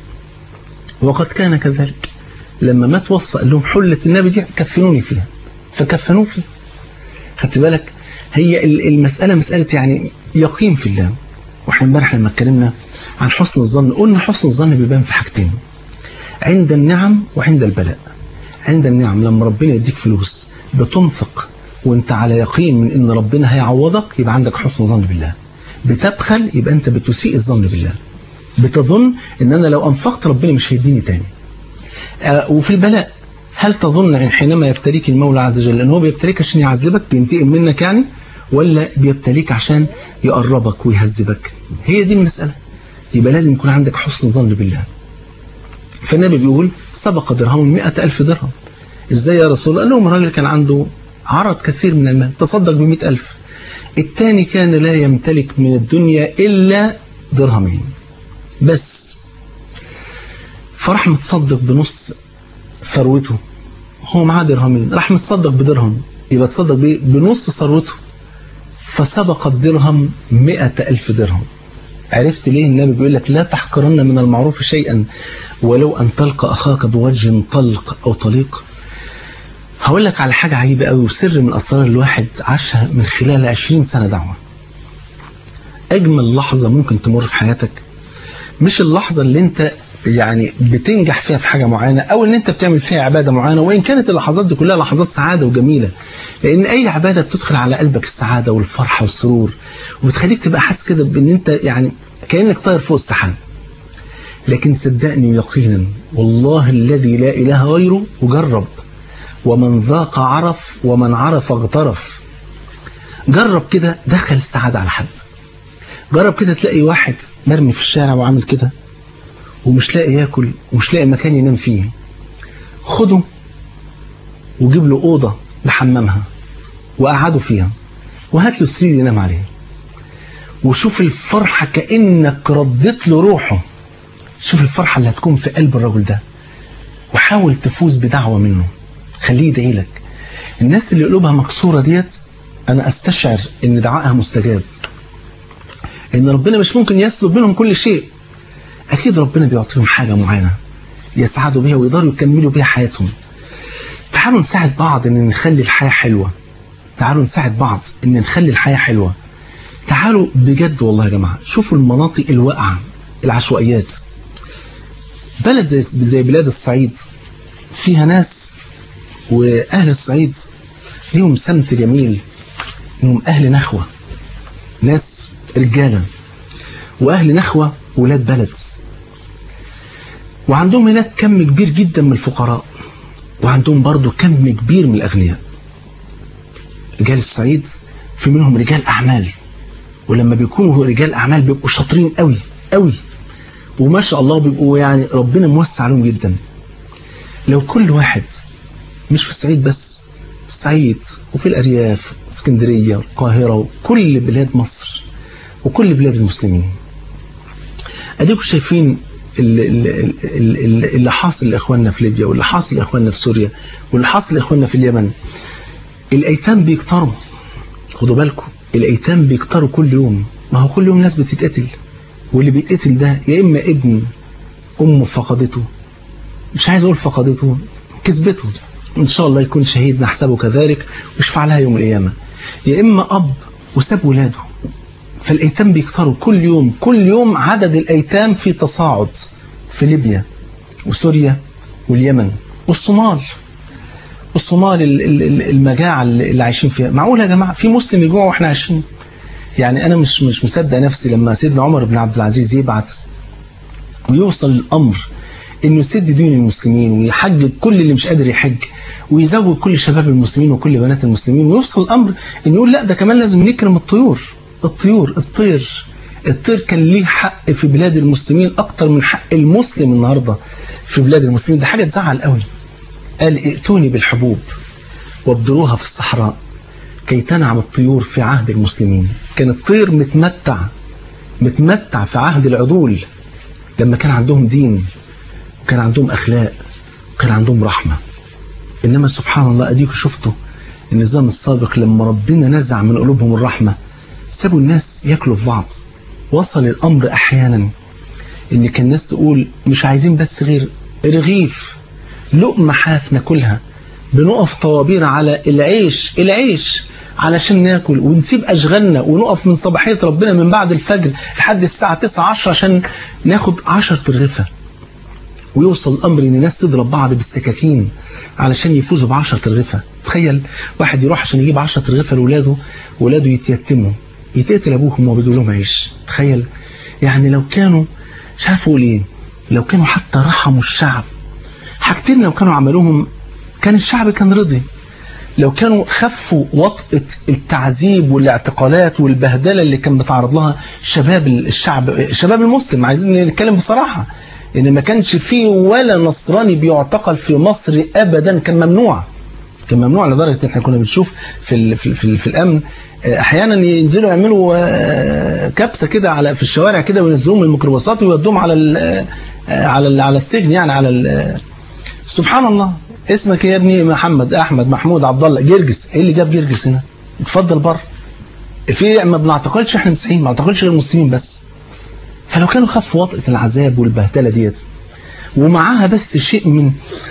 Speaker 1: وقد كان كذلك لما مات وصى قال لهم حلة النبي دي كفنوني فيها فكفنوه فيها خدت بالك هي ال- المسألة مسألة يعني يقين في الله واحنا امبارح لما اتكلمنا عن حسن الظن قلنا حسن الظن بيبان في حاجتين عند النعم وعند البلاء عند النعم لما ربنا يديك فلوس بتنفق وانت على يقين من ان ربنا هيعوضك يبقى عندك حسن ظن بالله بتبخل يبقى انت بتسيء الظن بالله بتظن ان انا لو انفقت ربنا مش هيديني تاني آه، وفي البلاء هل تظن حينما يبتليك المولى عز وجل ان هو بيبتليك عشان يعذبك بينتقم منك يعني ولا بيبتليك عشان يقربك ويهذبك هي دي المسألة يبقى لازم يكون عندك حسن ظن بالله فالنبي بيقول سبق درهم مئة ألف درهم ازاي يا رسول الله قال لهم الراجل كان عنده عرض كثير من المال تصدق بمئة ألف الثاني كان لا يمتلك من الدنيا إلا درهمين بس فراح متصدق بنص ثروته هو معاه درهمين راح متصدق بدرهم يبقى تصدق بإيه؟ بنص ثروته فسبق الدرهم مئة ألف درهم عرفت ليه النبي بيقول لك لا تحقرن من المعروف شيئا ولو أن تلقى أخاك بوجه طلق أو طليق هقول لك على حاجة عجيبة قوي وسر من أسرار الواحد عاشها من خلال 20 سنة دعوة أجمل لحظة ممكن تمر في حياتك مش اللحظة اللي أنت يعني بتنجح فيها في حاجة معينة أو إن أنت بتعمل فيها عبادة معينة وإن كانت اللحظات دي كلها لحظات سعادة وجميلة لأن أي عبادة بتدخل على قلبك السعادة والفرحة والسرور وبتخليك تبقى حاسس كده بإن أنت يعني كأنك طاير فوق السحاب لكن صدقني يقينا والله الذي لا إله غيره وجرب ومن ذاق عرف ومن عرف اغترف جرب كده دخل السعادة على حد جرب كده تلاقي واحد مرمي في الشارع وعامل كده ومش لاقي ياكل ومش لاقي مكان ينام فيه خده وجيب له أوضة بحمامها وقعده فيها وهات له سرير ينام عليه وشوف الفرحة كأنك رديت له روحه شوف الفرحة اللي هتكون في قلب الرجل ده وحاول تفوز بدعوة منه خليه يدعي لك الناس اللي قلوبها مكسورة ديت أنا أستشعر إن دعائها مستجاب إن ربنا مش ممكن يسلب منهم كل شيء أكيد ربنا بيعطيهم حاجة معينة يسعدوا بيها ويقدروا يكملوا بيها حياتهم تعالوا نساعد بعض إن نخلي الحياة حلوة تعالوا نساعد بعض إن نخلي الحياة حلوة تعالوا بجد والله يا جماعة شوفوا المناطق الواقعة العشوائيات بلد زي زي بلاد الصعيد فيها ناس وأهل الصعيد ليهم سمت جميل إنهم أهل نخوة ناس رجالة وأهل نخوة ولاد بلد وعندهم هناك كم كبير جدا من الفقراء وعندهم برضو كم كبير من الأغنياء رجال الصعيد في منهم رجال أعمال ولما بيكونوا رجال أعمال بيبقوا شاطرين قوي قوي وما شاء الله بيبقوا يعني ربنا موسع عليهم جدا لو كل واحد مش في الصعيد بس الصعيد وفي الأرياف اسكندرية القاهرة وكل بلاد مصر وكل بلاد المسلمين أديكم شايفين اللي, اللي, اللي حاصل لإخواننا في ليبيا واللي حاصل لإخواننا في سوريا واللي حاصل لإخواننا في اليمن الأيتام بيكتروا خدوا بالكم الأيتام بيكتروا كل يوم ما هو كل يوم ناس بتتقتل واللي بيتقتل ده يا إما ابن أمه فقدته مش عايز أقول فقدته كسبته إن شاء الله يكون شهيد نحسبه كذلك ويشفع لها يوم القيامة يا إما أب وساب ولاده فالأيتام بيكتروا كل يوم كل يوم عدد الأيتام في تصاعد في ليبيا وسوريا واليمن والصومال الصومال المجاعة اللي عايشين فيها معقول يا جماعة في مسلم يجوع واحنا عايشين يعني أنا مش مش مصدق نفسي لما سيدنا عمر بن عبد العزيز يبعت ويوصل الأمر إنه يسد دين المسلمين ويحجج كل اللي مش قادر يحج ويزوج كل شباب المسلمين وكل بنات المسلمين ويوصل الأمر إنه يقول لا ده كمان لازم نكرم الطيور الطيور الطير الطير كان ليه حق في بلاد المسلمين أكتر من حق المسلم النهاردة في بلاد المسلمين ده حاجة تزعل قوي قال ائتوني بالحبوب وابدروها في الصحراء كي تنعم الطيور في عهد المسلمين كان الطير متمتع متمتع في عهد العدول لما كان عندهم دين وكان عندهم أخلاق وكان عندهم رحمة إنما سبحان الله أديكم شفتوا النظام السابق لما ربنا نزع من قلوبهم الرحمة سابوا الناس ياكلوا في بعض وصل الأمر أحيانا إن كان الناس تقول مش عايزين بس غير رغيف لقمة حاف ناكلها بنقف طوابير على العيش العيش علشان ناكل ونسيب أشغالنا ونقف من صباحية ربنا من بعد الفجر لحد الساعة 9 10 عشان ناخد 10 ترغفة ويوصل الأمر إن الناس تضرب بعض بالسكاكين علشان يفوزوا ب 10 ترغفة تخيل واحد يروح عشان يجيب 10 ترغفة لأولاده ولاده يتيتموا يتقتل أبوهم وهو بيجيب لهم عيش تخيل يعني لو كانوا مش عارف أقول إيه لو كانوا حتى رحموا الشعب حاجتين لو كانوا عملوهم كان الشعب كان رضي لو كانوا خفوا وطأة التعذيب والاعتقالات والبهدلة اللي كان بتعرض لها شباب الشعب الشباب المسلم عايزين نتكلم بصراحة ان ما كانش فيه ولا نصراني بيعتقل في مصر ابدا كان ممنوع كان ممنوع لدرجة ان احنا كنا بنشوف في ال في, ال في, ال في الامن احيانا ينزلوا يعملوا كبسة كده على في الشوارع كده وينزلوهم من الميكروباصات ويودوهم على ال على ال على السجن يعني على سبحان الله اسمك يا ابني محمد احمد محمود عبد الله جرجس ايه اللي جاب جرجس هنا اتفضل بره في ما بنعتقلش احنا مسيحيين ما بنعتقلش غير المسلمين بس فلو كانوا خفوا وطأة العذاب والبهدله ديت ومعاها بس شيء من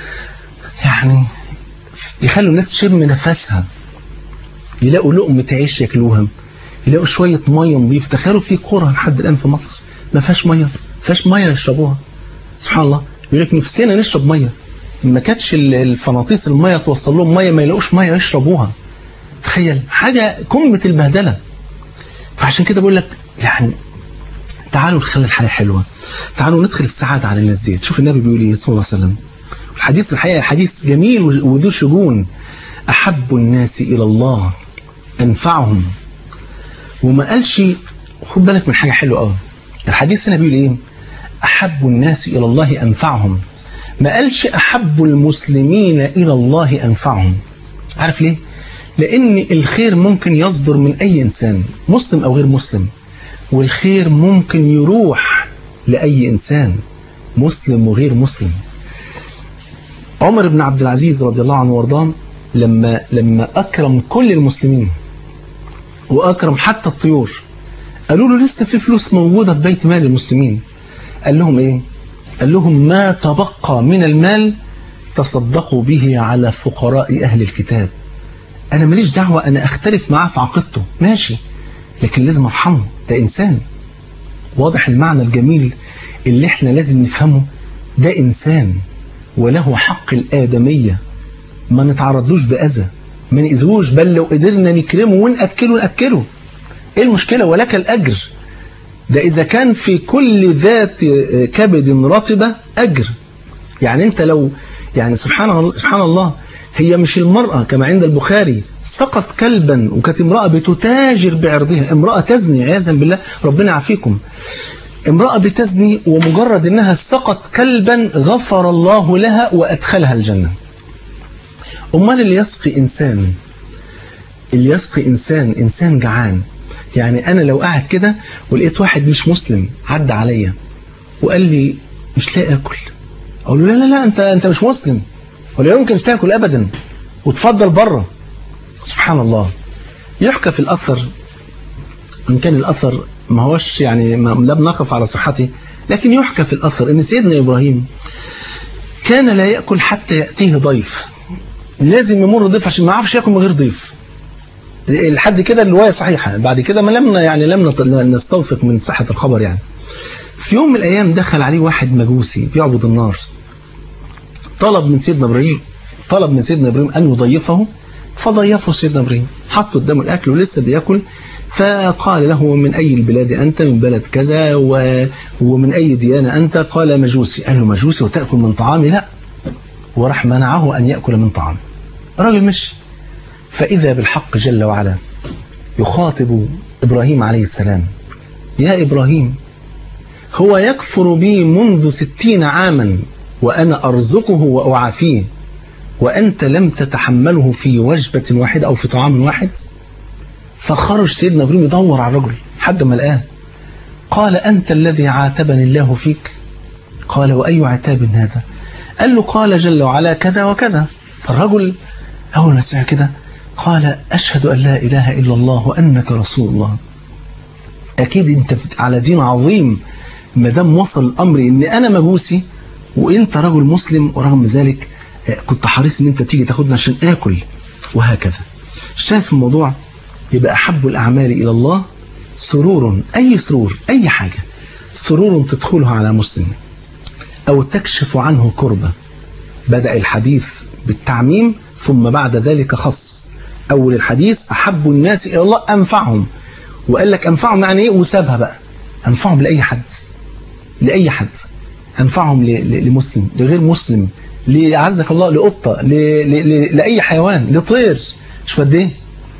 Speaker 1: يعني يخلوا الناس تشم نفسها يلاقوا لقمة عيش ياكلوها يلاقوا شوية مية نظيف تخيلوا في قرى لحد الآن في مصر ما فيهاش مية ما فيهاش مية يشربوها سبحان الله يقول لك نفسنا نشرب مية ما كانتش الفناطيس المية توصل لهم مية ما يلاقوش مية يشربوها تخيل حاجة قمة البهدلة فعشان كده بقول لك يعني تعالوا نخلي الحياة حلوة تعالوا ندخل السعادة على الناس دي شوف النبي بيقول ايه صلى الله عليه وسلم الحديث الحقيقة حديث جميل وذو شجون أحب الناس إلى الله أنفعهم وما قالش خد بالك من حاجة حلوة قوي الحديث هنا بيقول ايه أحب الناس إلى الله أنفعهم ما قالش أحب المسلمين إلى الله أنفعهم عارف ليه؟ لأن الخير ممكن يصدر من أي إنسان مسلم أو غير مسلم والخير ممكن يروح لأي إنسان مسلم وغير مسلم عمر بن عبد العزيز رضي الله عنه وارضاه لما لما أكرم كل المسلمين وأكرم حتى الطيور قالوا له لسه في فلوس موجودة في بيت مال المسلمين قال لهم إيه قال لهم ما تبقى من المال تصدقوا به على فقراء أهل الكتاب أنا ماليش دعوة أنا أختلف معاه في عقيدته ماشي لكن لازم أرحمه ده إنسان واضح المعنى الجميل اللي احنا لازم نفهمه ده إنسان وله حق الآدمية ما نتعرضلوش بأذى ما نأذوش بل لو قدرنا نكرمه ونأكله نأكله إيه المشكلة ولك الأجر ده إذا كان في كل ذات كبد رطبة أجر يعني أنت لو يعني سبحان الله, سبحان الله هي مش المرأة كما عند البخاري سقط كلبا وكانت امرأة بتتاجر بعرضها امرأة تزني عياذا بالله ربنا يعافيكم امرأة بتزني ومجرد انها سقط كلبا غفر الله لها وادخلها الجنة امال اللي يسقي انسان اللي يسقي انسان انسان جعان يعني انا لو قاعد كده ولقيت واحد مش مسلم عدى عليا وقال لي مش لاقي اكل اقول له لا لا لا انت انت مش مسلم ولا يمكن تاكل ابدا وتفضل بره سبحان الله يحكى في الاثر ان كان الاثر ما هوش يعني ما لا بنقف على صحته لكن يحكى في الاثر ان سيدنا ابراهيم كان لا ياكل حتى ياتيه ضيف لازم يمر ضيف عشان ما يعرفش ياكل من غير ضيف لحد كده الروايه صحيحه بعد كده ما لم يعني لم نستوثق من صحه الخبر يعني في يوم من الايام دخل عليه واحد مجوسي بيعبد النار طلب من سيدنا ابراهيم طلب من سيدنا ابراهيم ان يضيفه فضيفه سيدنا ابراهيم حط قدامه الاكل ولسه بياكل فقال له من اي البلاد انت من بلد كذا و... ومن اي ديانه انت قال مجوسي قال له مجوسي وتاكل من طعامي لا وراح منعه ان ياكل من طعامه الراجل مشي فاذا بالحق جل وعلا يخاطب ابراهيم عليه السلام يا ابراهيم هو يكفر بي منذ ستين عاما وأنا أرزقه وأعافيه وأنت لم تتحمله في وجبة واحدة أو في طعام واحد فخرج سيدنا إبراهيم يدور على الرجل حد ما لقاه قال أنت الذي عاتبني الله فيك قال وأي عتاب هذا قال له قال جل وعلا كذا وكذا الرجل أول ما سمع كده قال أشهد أن لا إله إلا الله وأنك رسول الله أكيد أنت على دين عظيم ما دام وصل الأمر إن أنا مجوسي وأنت رجل مسلم ورغم ذلك كنت حريص إن أنت تيجي تاخدنا عشان آكل وهكذا الشاهد في الموضوع يبقى أحب الأعمال إلى الله سرور أي سرور أي حاجة سرور تدخلها على مسلم أو تكشف عنه كربة بدأ الحديث بالتعميم ثم بعد ذلك خص أول الحديث أحب الناس إلى الله أنفعهم وقال لك أنفعهم يعني إيه وسابها بقى أنفعهم لأي حد لأي حد أنفعهم لمسلم لغير مسلم لعزك الله لقطة لأي حيوان لطير مش قد إيه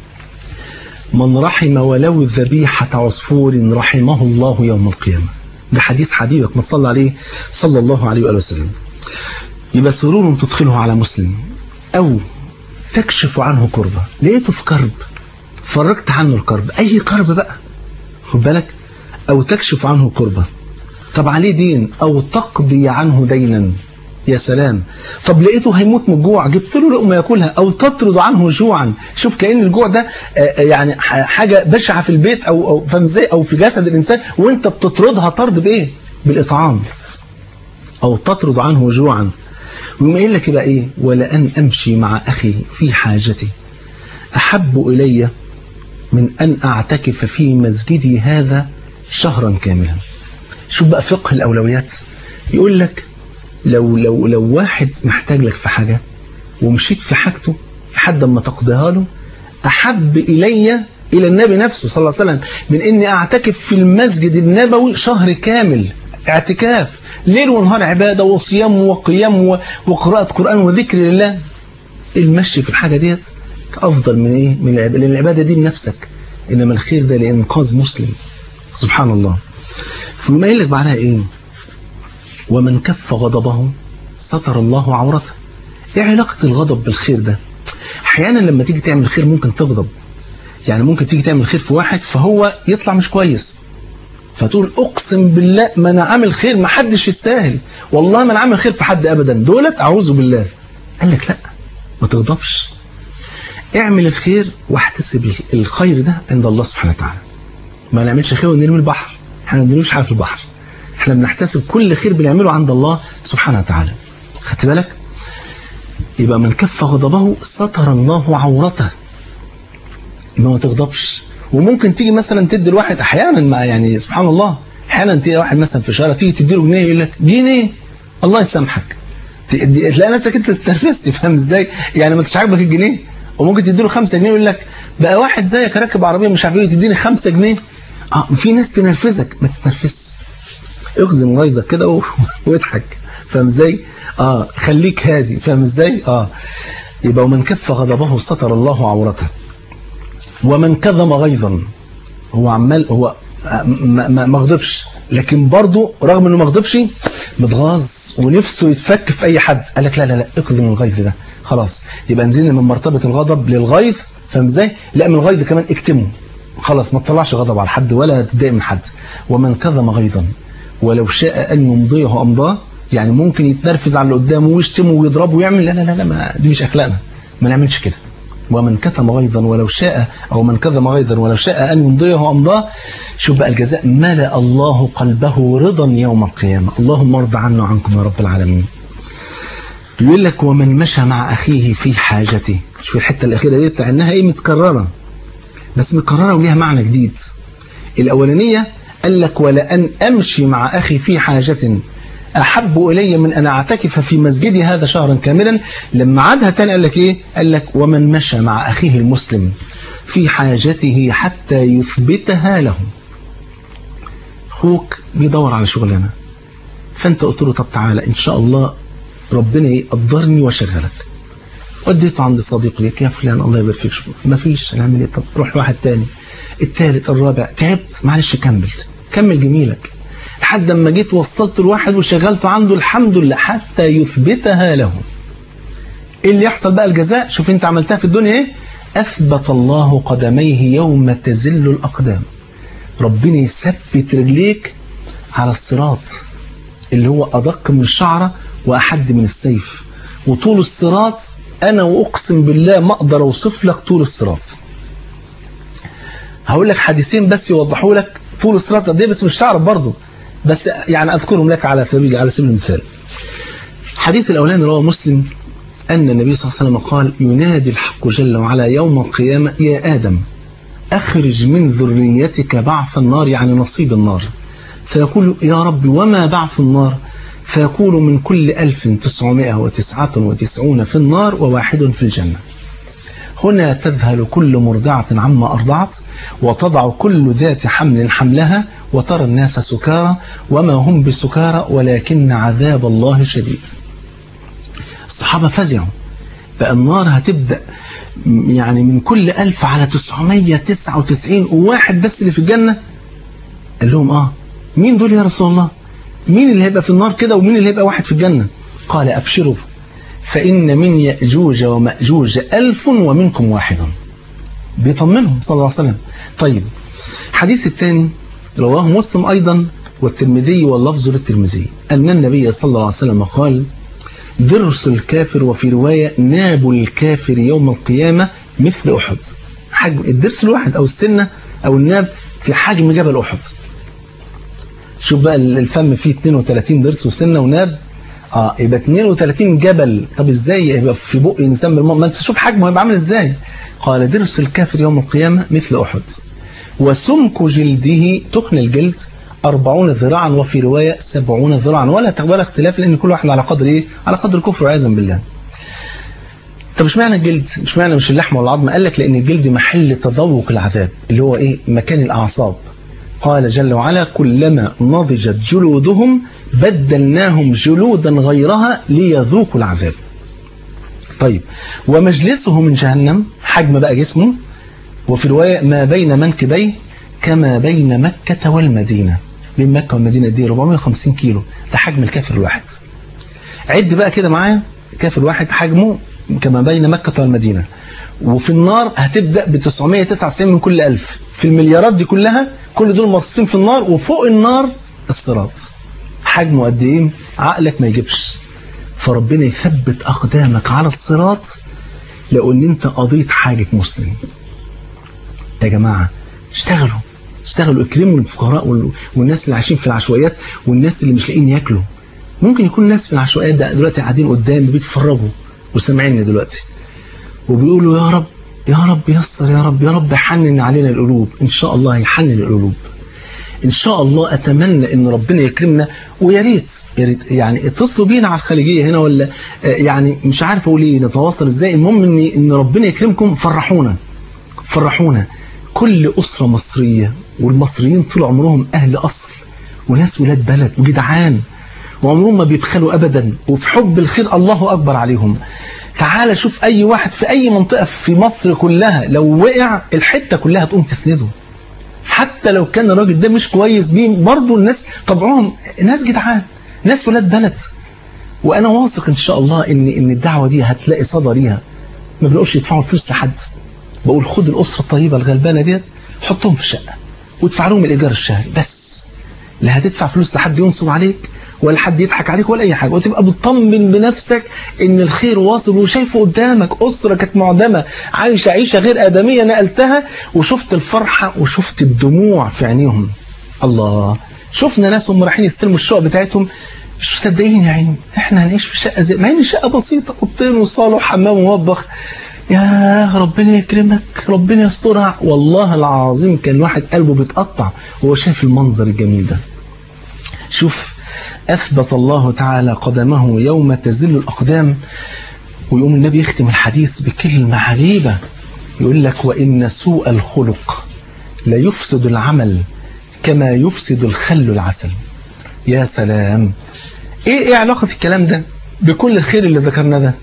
Speaker 1: من رحم ولو ذبيحة عصفور رحمه الله يوم القيامة ده حديث حبيبك ما تصلى عليه صلى الله عليه وآله وسلم يبقى سرور تدخله على مسلم أو تكشف عنه كربة لقيته في كرب فرجت عنه الكرب أي كرب بقى خد بالك أو تكشف عنه كربة طب عليه دين أو تقضي عنه دينا يا سلام طب لقيته هيموت من الجوع جبت له لقمه ياكلها او تطرد عنه جوعا شوف كأن الجوع ده يعني حاجه بشعه في البيت او او فاهم ازاي او في جسد الانسان وانت بتطردها طرد بايه بالاطعام او تطرد عنه جوعا ويقوم قايل لك بقى ايه ولان امشي مع اخي في حاجتي احب الي من ان اعتكف في مسجدي هذا شهرا كاملا شوف بقى فقه الاولويات يقول لك لو لو لو واحد محتاج لك في حاجة ومشيت في حاجته لحد ما تقضيها له أحب إلي إلى النبي نفسه صلى الله عليه وسلم من إني أعتكف في المسجد النبوي شهر كامل اعتكاف ليل ونهار عبادة وصيام وقيام وقراءة قرآن وذكر لله المشي في الحاجة ديت أفضل من إيه؟ من العبادة لأن العبادة دي لنفسك إنما الخير ده لإنقاذ مسلم سبحان الله فما يقول لك بعدها إيه ومن كف غضبه ستر الله عورته ايه علاقة الغضب بالخير ده احيانا لما تيجي تعمل خير ممكن تغضب يعني ممكن تيجي تعمل خير في واحد فهو يطلع مش كويس فتقول اقسم بالله ما انا عامل خير ما حدش يستاهل والله ما انا عامل خير في حد ابدا دولت اعوذ بالله قال لك لا ما تغضبش اعمل الخير واحتسب الخير ده عند الله سبحانه وتعالى ما نعملش خير ونرمي البحر احنا ما بنرميش حاجه في البحر احنا بنحتسب كل خير بنعمله عند الله سبحانه وتعالى خدت بالك يبقى من كف غضبه ستر الله عورته يبقى ما تغضبش وممكن تيجي مثلا تدي الواحد احيانا ما يعني سبحان الله احيانا تيجي واحد مثلا في شارع تيجي تدي له جنيه يقول لك جنيه الله يسامحك تلاقي نفسك انت اتنرفزت فاهم ازاي يعني ما انتش عاجبك الجنيه وممكن تدي له 5 جنيه يقول لك بقى واحد زيك راكب عربيه مش عارف ايه تديني 5 جنيه اه في ناس تنرفزك ما تتنرفزش اخزن غيظك كده و... واضحك فاهم ازاي اه خليك هادي فاهم ازاي اه يبقى ومن كف غضبه ستر الله عورته ومن كظم غيظا هو عمال هو ما, ما, ما غضبش لكن برضه رغم انه ما غضبش متغاظ ونفسه يتفك في اي حد قال لك لا لا لا اكظم الغيظ ده خلاص يبقى نزلنا من مرتبة الغضب للغيظ فاهم ازاي لا من الغيظ كمان اكتمه خلاص ما تطلعش غضب على حد ولا تتضايق من حد ومن كظم غيظا ولو شاء أن يمضيه أمضاه يعني ممكن يتنرفز على اللي قدامه ويشتمه ويضربه ويعمل لا لا لا, لا ما دي مش أخلاقنا ما نعملش كده ومن كتم غيظا ولو شاء أو من كظم غيظا ولو شاء أن يمضيه أمضاه شوف بقى الجزاء ملأ الله قلبه رضا يوم القيامة اللهم ارض عنا وعنكم يا رب العالمين يقول لك ومن مشى مع أخيه في حاجته شوف الحتة الأخيرة دي بتاع إنها إيه متكررة بس متكررة وليها معنى جديد الأولانية قال لك ولأن أمشي مع أخي في حاجة أحب إلي من أن أعتكف في مسجدي هذا شهرا كاملا لما عادها تاني قال لك إيه قال لك ومن مشى مع أخيه المسلم في حاجته حتى يثبتها له أخوك بيدور على شغلانة فأنت قلت له طب تعالى إن شاء الله ربنا يقدرني واشغلك وديته عند صديق ليك يا فلان الله يبارك فيك ما فيش نعمل ايه طب روح لواحد تاني الثالث الرابع تعبت معلش كمل كمل جميلك لحد ما جيت وصلت الواحد وشغلته عنده الحمد لله حتى يثبتها له ايه اللي يحصل بقى الجزاء شوف انت عملتها في الدنيا ايه اثبت الله قدميه يوم تزل الاقدام ربنا يثبت رجليك على الصراط اللي هو ادق من الشعره واحد من السيف وطول الصراط انا واقسم بالله ما اقدر اوصف لك طول الصراط هقول لك حديثين بس يوضحوا لك طول الصراط قد ايه بس مش تعرف برضه بس يعني اذكرهم لك على سبيل على سبيل المثال الحديث الاولاني رواه مسلم ان النبي صلى الله عليه وسلم قال ينادي الحق جل وعلا يوم القيامه يا ادم اخرج من ذريتك بعث النار يعني نصيب النار فيقول يا رب وما بعث النار فيقول من كل ألف تسعمائة وتسعة وتسعون في النار وواحد في الجنة هنا تذهل كل مرضعة عما أرضعت وتضع كل ذات حمل حملها وترى الناس سكارى وما هم بسكارى ولكن عذاب الله شديد الصحابة فزعوا بقى النار هتبدأ يعني من كل ألف على تسعمية تسعة وتسعين وواحد بس اللي في الجنة قال لهم آه مين دول يا رسول الله مين اللي هيبقى في النار كده ومين اللي هيبقى واحد في الجنة قال أبشروا فإن من يأجوج ومأجوج ألف ومنكم واحد بيطمنهم صلى الله عليه وسلم طيب الحديث الثاني رواه مسلم أيضا والترمذي واللفظ للترمذي أن النبي صلى الله عليه وسلم قال درس الكافر وفي رواية ناب الكافر يوم القيامة مثل أحد حجم الدرس الواحد أو السنة أو الناب في حجم جبل أحد شوف بقى الفم فيه 32 ضرس وسنه وناب اه يبقى 32 جبل طب ازاي يبقى في بق انسان بالماء ما انت شوف حجمه هيبقى عامل ازاي قال درس الكافر يوم القيامه مثل احد وسمك جلده تخن الجلد 40 ذراعا وفي روايه 70 ذراعا ولا ولا اختلاف لان كل واحد على قدر ايه على قدر الكفر والعياذا بالله طب مش معنى الجلد مش معنى مش اللحم والعظم قال لك لان الجلد محل تذوق العذاب اللي هو ايه مكان الاعصاب قال جل وعلا كلما نضجت جلودهم بدلناهم جلودا غيرها ليذوقوا العذاب طيب ومجلسه من جهنم حجم بقى جسمه وفي رواية ما بين منكبيه كما بين مكة والمدينة بين مكة والمدينة دي 450 كيلو ده حجم الكافر الواحد عد بقى كده معايا كافر واحد حجمه كما بين مكة والمدينة وفي النار هتبدأ ب 999 من كل ألف في المليارات دي كلها كل دول مصاصين في النار وفوق النار الصراط حجمه قد ايه عقلك ما يجيبش فربنا يثبت أقدامك على الصراط لو ان انت قضيت حاجة مسلم يا جماعة اشتغلوا اشتغلوا اكرموا الفقراء والناس اللي عايشين في العشوائيات والناس اللي مش لاقيين ياكلوا ممكن يكون ناس في العشوائيات ده دلوقتي قاعدين قدامي بيتفرجوا وسامعيني دلوقتي وبيقولوا يا رب يا رب يسر يا رب يا رب حنن علينا القلوب ان شاء الله يحنن القلوب ان شاء الله اتمنى ان ربنا يكرمنا ويا ريت يا ريت يعني اتصلوا بينا على الخليجيه هنا ولا يعني مش عارف اقول ايه نتواصل ازاي المهم ان ان ربنا يكرمكم فرحونا فرحونا كل اسره مصريه والمصريين طول عمرهم اهل اصل وناس ولاد بلد وجدعان وعمرهم ما بيبخلوا ابدا وفي حب الخير الله اكبر عليهم تعال شوف اي واحد في اي منطقة في مصر كلها لو وقع الحتة كلها تقوم تسنده حتى لو كان الراجل ده مش كويس بيه برضه الناس طبعهم ناس جدعان ناس ولاد بلد وانا واثق ان شاء الله ان ان الدعوه دي هتلاقي صدى ليها ما بنقولش يدفعوا فلوس لحد بقول خد الاسره الطيبه الغلبانه ديت حطهم في شقه وادفع لهم الايجار الشهري بس لا هتدفع فلوس لحد ينصب عليك ولا حد يضحك عليك ولا اي حاجه وتبقى بتطمن بنفسك ان الخير واصل وشايفه قدامك اسره كانت معدمه عايشه عيشه غير ادميه نقلتها وشفت الفرحه وشفت الدموع في عينيهم الله شفنا ناس هم رايحين يستلموا الشقق بتاعتهم مش مصدقين يا عيني احنا هنعيش في شقه زي مع ان الشقه بسيطه اوضتين وصاله وحمام ومطبخ يا ربنا يكرمك ربنا يسترها والله العظيم كان الواحد قلبه بيتقطع وهو شايف المنظر الجميل ده شوف أثبت الله تعالى قدمه يوم تزل الأقدام ويقوم النبي يختم الحديث بكلمة عجيبة يقول لك وإن سوء الخلق لا يفسد العمل كما يفسد الخل العسل يا سلام ايه ايه علاقة الكلام ده بكل الخير اللي ذكرناه ده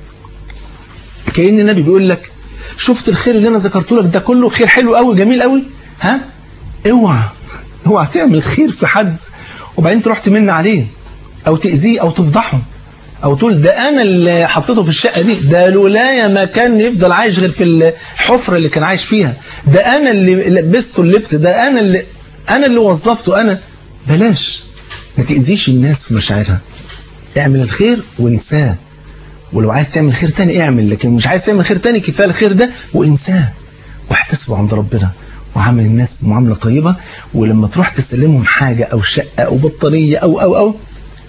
Speaker 1: كأن النبي بيقول لك شفت الخير اللي انا ذكرته لك ده كله خير حلو قوي جميل قوي ها اوعى اوعى تعمل خير في حد وبعدين تروح تمن عليه او تأذيه او تفضحه او تقول ده انا اللي حطيته في الشقه دي ده لولايا ما كان يفضل عايش غير في الحفره اللي كان عايش فيها ده انا اللي لبسته اللبس ده انا اللي انا اللي وظفته انا بلاش ما تاذيش الناس في مشاعرها اعمل الخير وانساه ولو عايز تعمل خير تاني اعمل لكن مش عايز تعمل خير تاني كفايه الخير ده وانساه واحتسبه عند ربنا وعامل الناس بمعامله طيبه ولما تروح تسلمهم حاجه او شقه او بطاريه او او او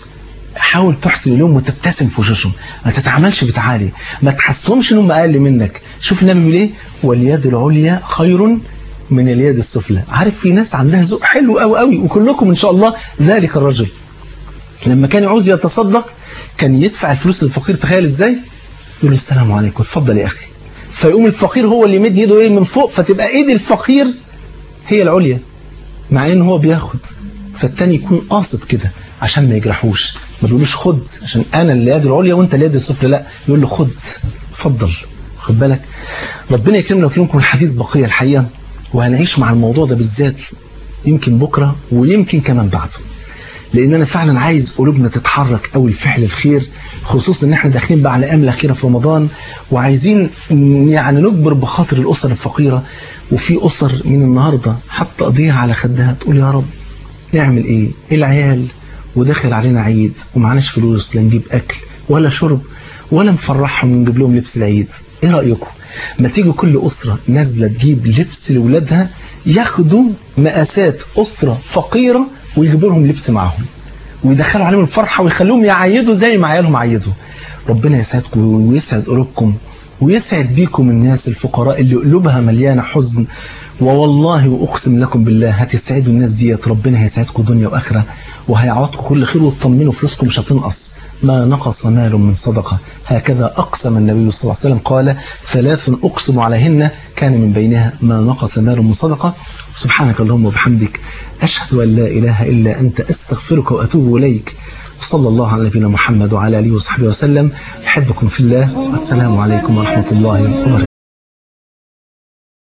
Speaker 1: حاول تحسن اليوم وتبتسم في وشوشهم ما تتعاملش بتعالي ما تحسهمش انهم اقل منك شوف النبي بيقول ايه واليد العليا خير من اليد السفلى عارف في ناس عندها ذوق حلو قوي قوي وكلكم ان شاء الله ذلك الرجل لما كان يعوز يتصدق كان يدفع الفلوس للفقير تخيل ازاي يقول له السلام عليكم اتفضل يا اخي فيقوم الفقير هو اللي يمد ايده ايه من فوق فتبقى ايد الفقير هي العليا مع ان هو بياخد فالتاني يكون قاصد كده عشان ما يجرحوش ما بيقولوش خد عشان انا اللي يد العليا وانت اللي يد السفلى لا يقول له خد اتفضل خد بالك ربنا يكرمنا ويكرمكم الحديث بقيه الحقيقه وهنعيش مع الموضوع ده بالذات يمكن بكره ويمكن كمان بعده لان انا فعلا عايز قلوبنا تتحرك قوي لفعل الخير خصوصا ان احنا داخلين بقى على الايام الاخيره في رمضان وعايزين يعني نجبر بخاطر الاسر الفقيره وفي اسر من النهارده حاطه ايديها على خدها تقول يا رب نعمل ايه العيال وداخل علينا عيد ومعناش فلوس لا نجيب اكل ولا شرب ولا نفرحهم ونجيب لهم لبس العيد ايه رايكم ما تيجي كل اسره نازله تجيب لبس لاولادها ياخدوا مقاسات اسره فقيره ويجيبوا لهم لبس معاهم ويدخلوا عليهم الفرحه ويخلوهم يعيدوا زي ما عيالهم عيدوا ربنا يسعدكم ويسعد قلوبكم ويسعد بيكم الناس الفقراء اللي قلوبها مليانه حزن ووالله واقسم لكم بالله هتسعدوا الناس ديت ربنا هيسعدكم دنيا واخره وهيعوضكم كل خير وتطمنوا فلوسكم مش هتنقص ما نقص مال من صدقه هكذا اقسم النبي صلى الله عليه وسلم قال ثلاث اقسم عليهن كان من بينها ما نقص مال من صدقه سبحانك اللهم وبحمدك اشهد ان لا اله الا انت استغفرك واتوب اليك وصلى الله على نبينا محمد وعلى اله وصحبه وسلم احبكم في الله والسلام عليكم ورحمه الله وبركاته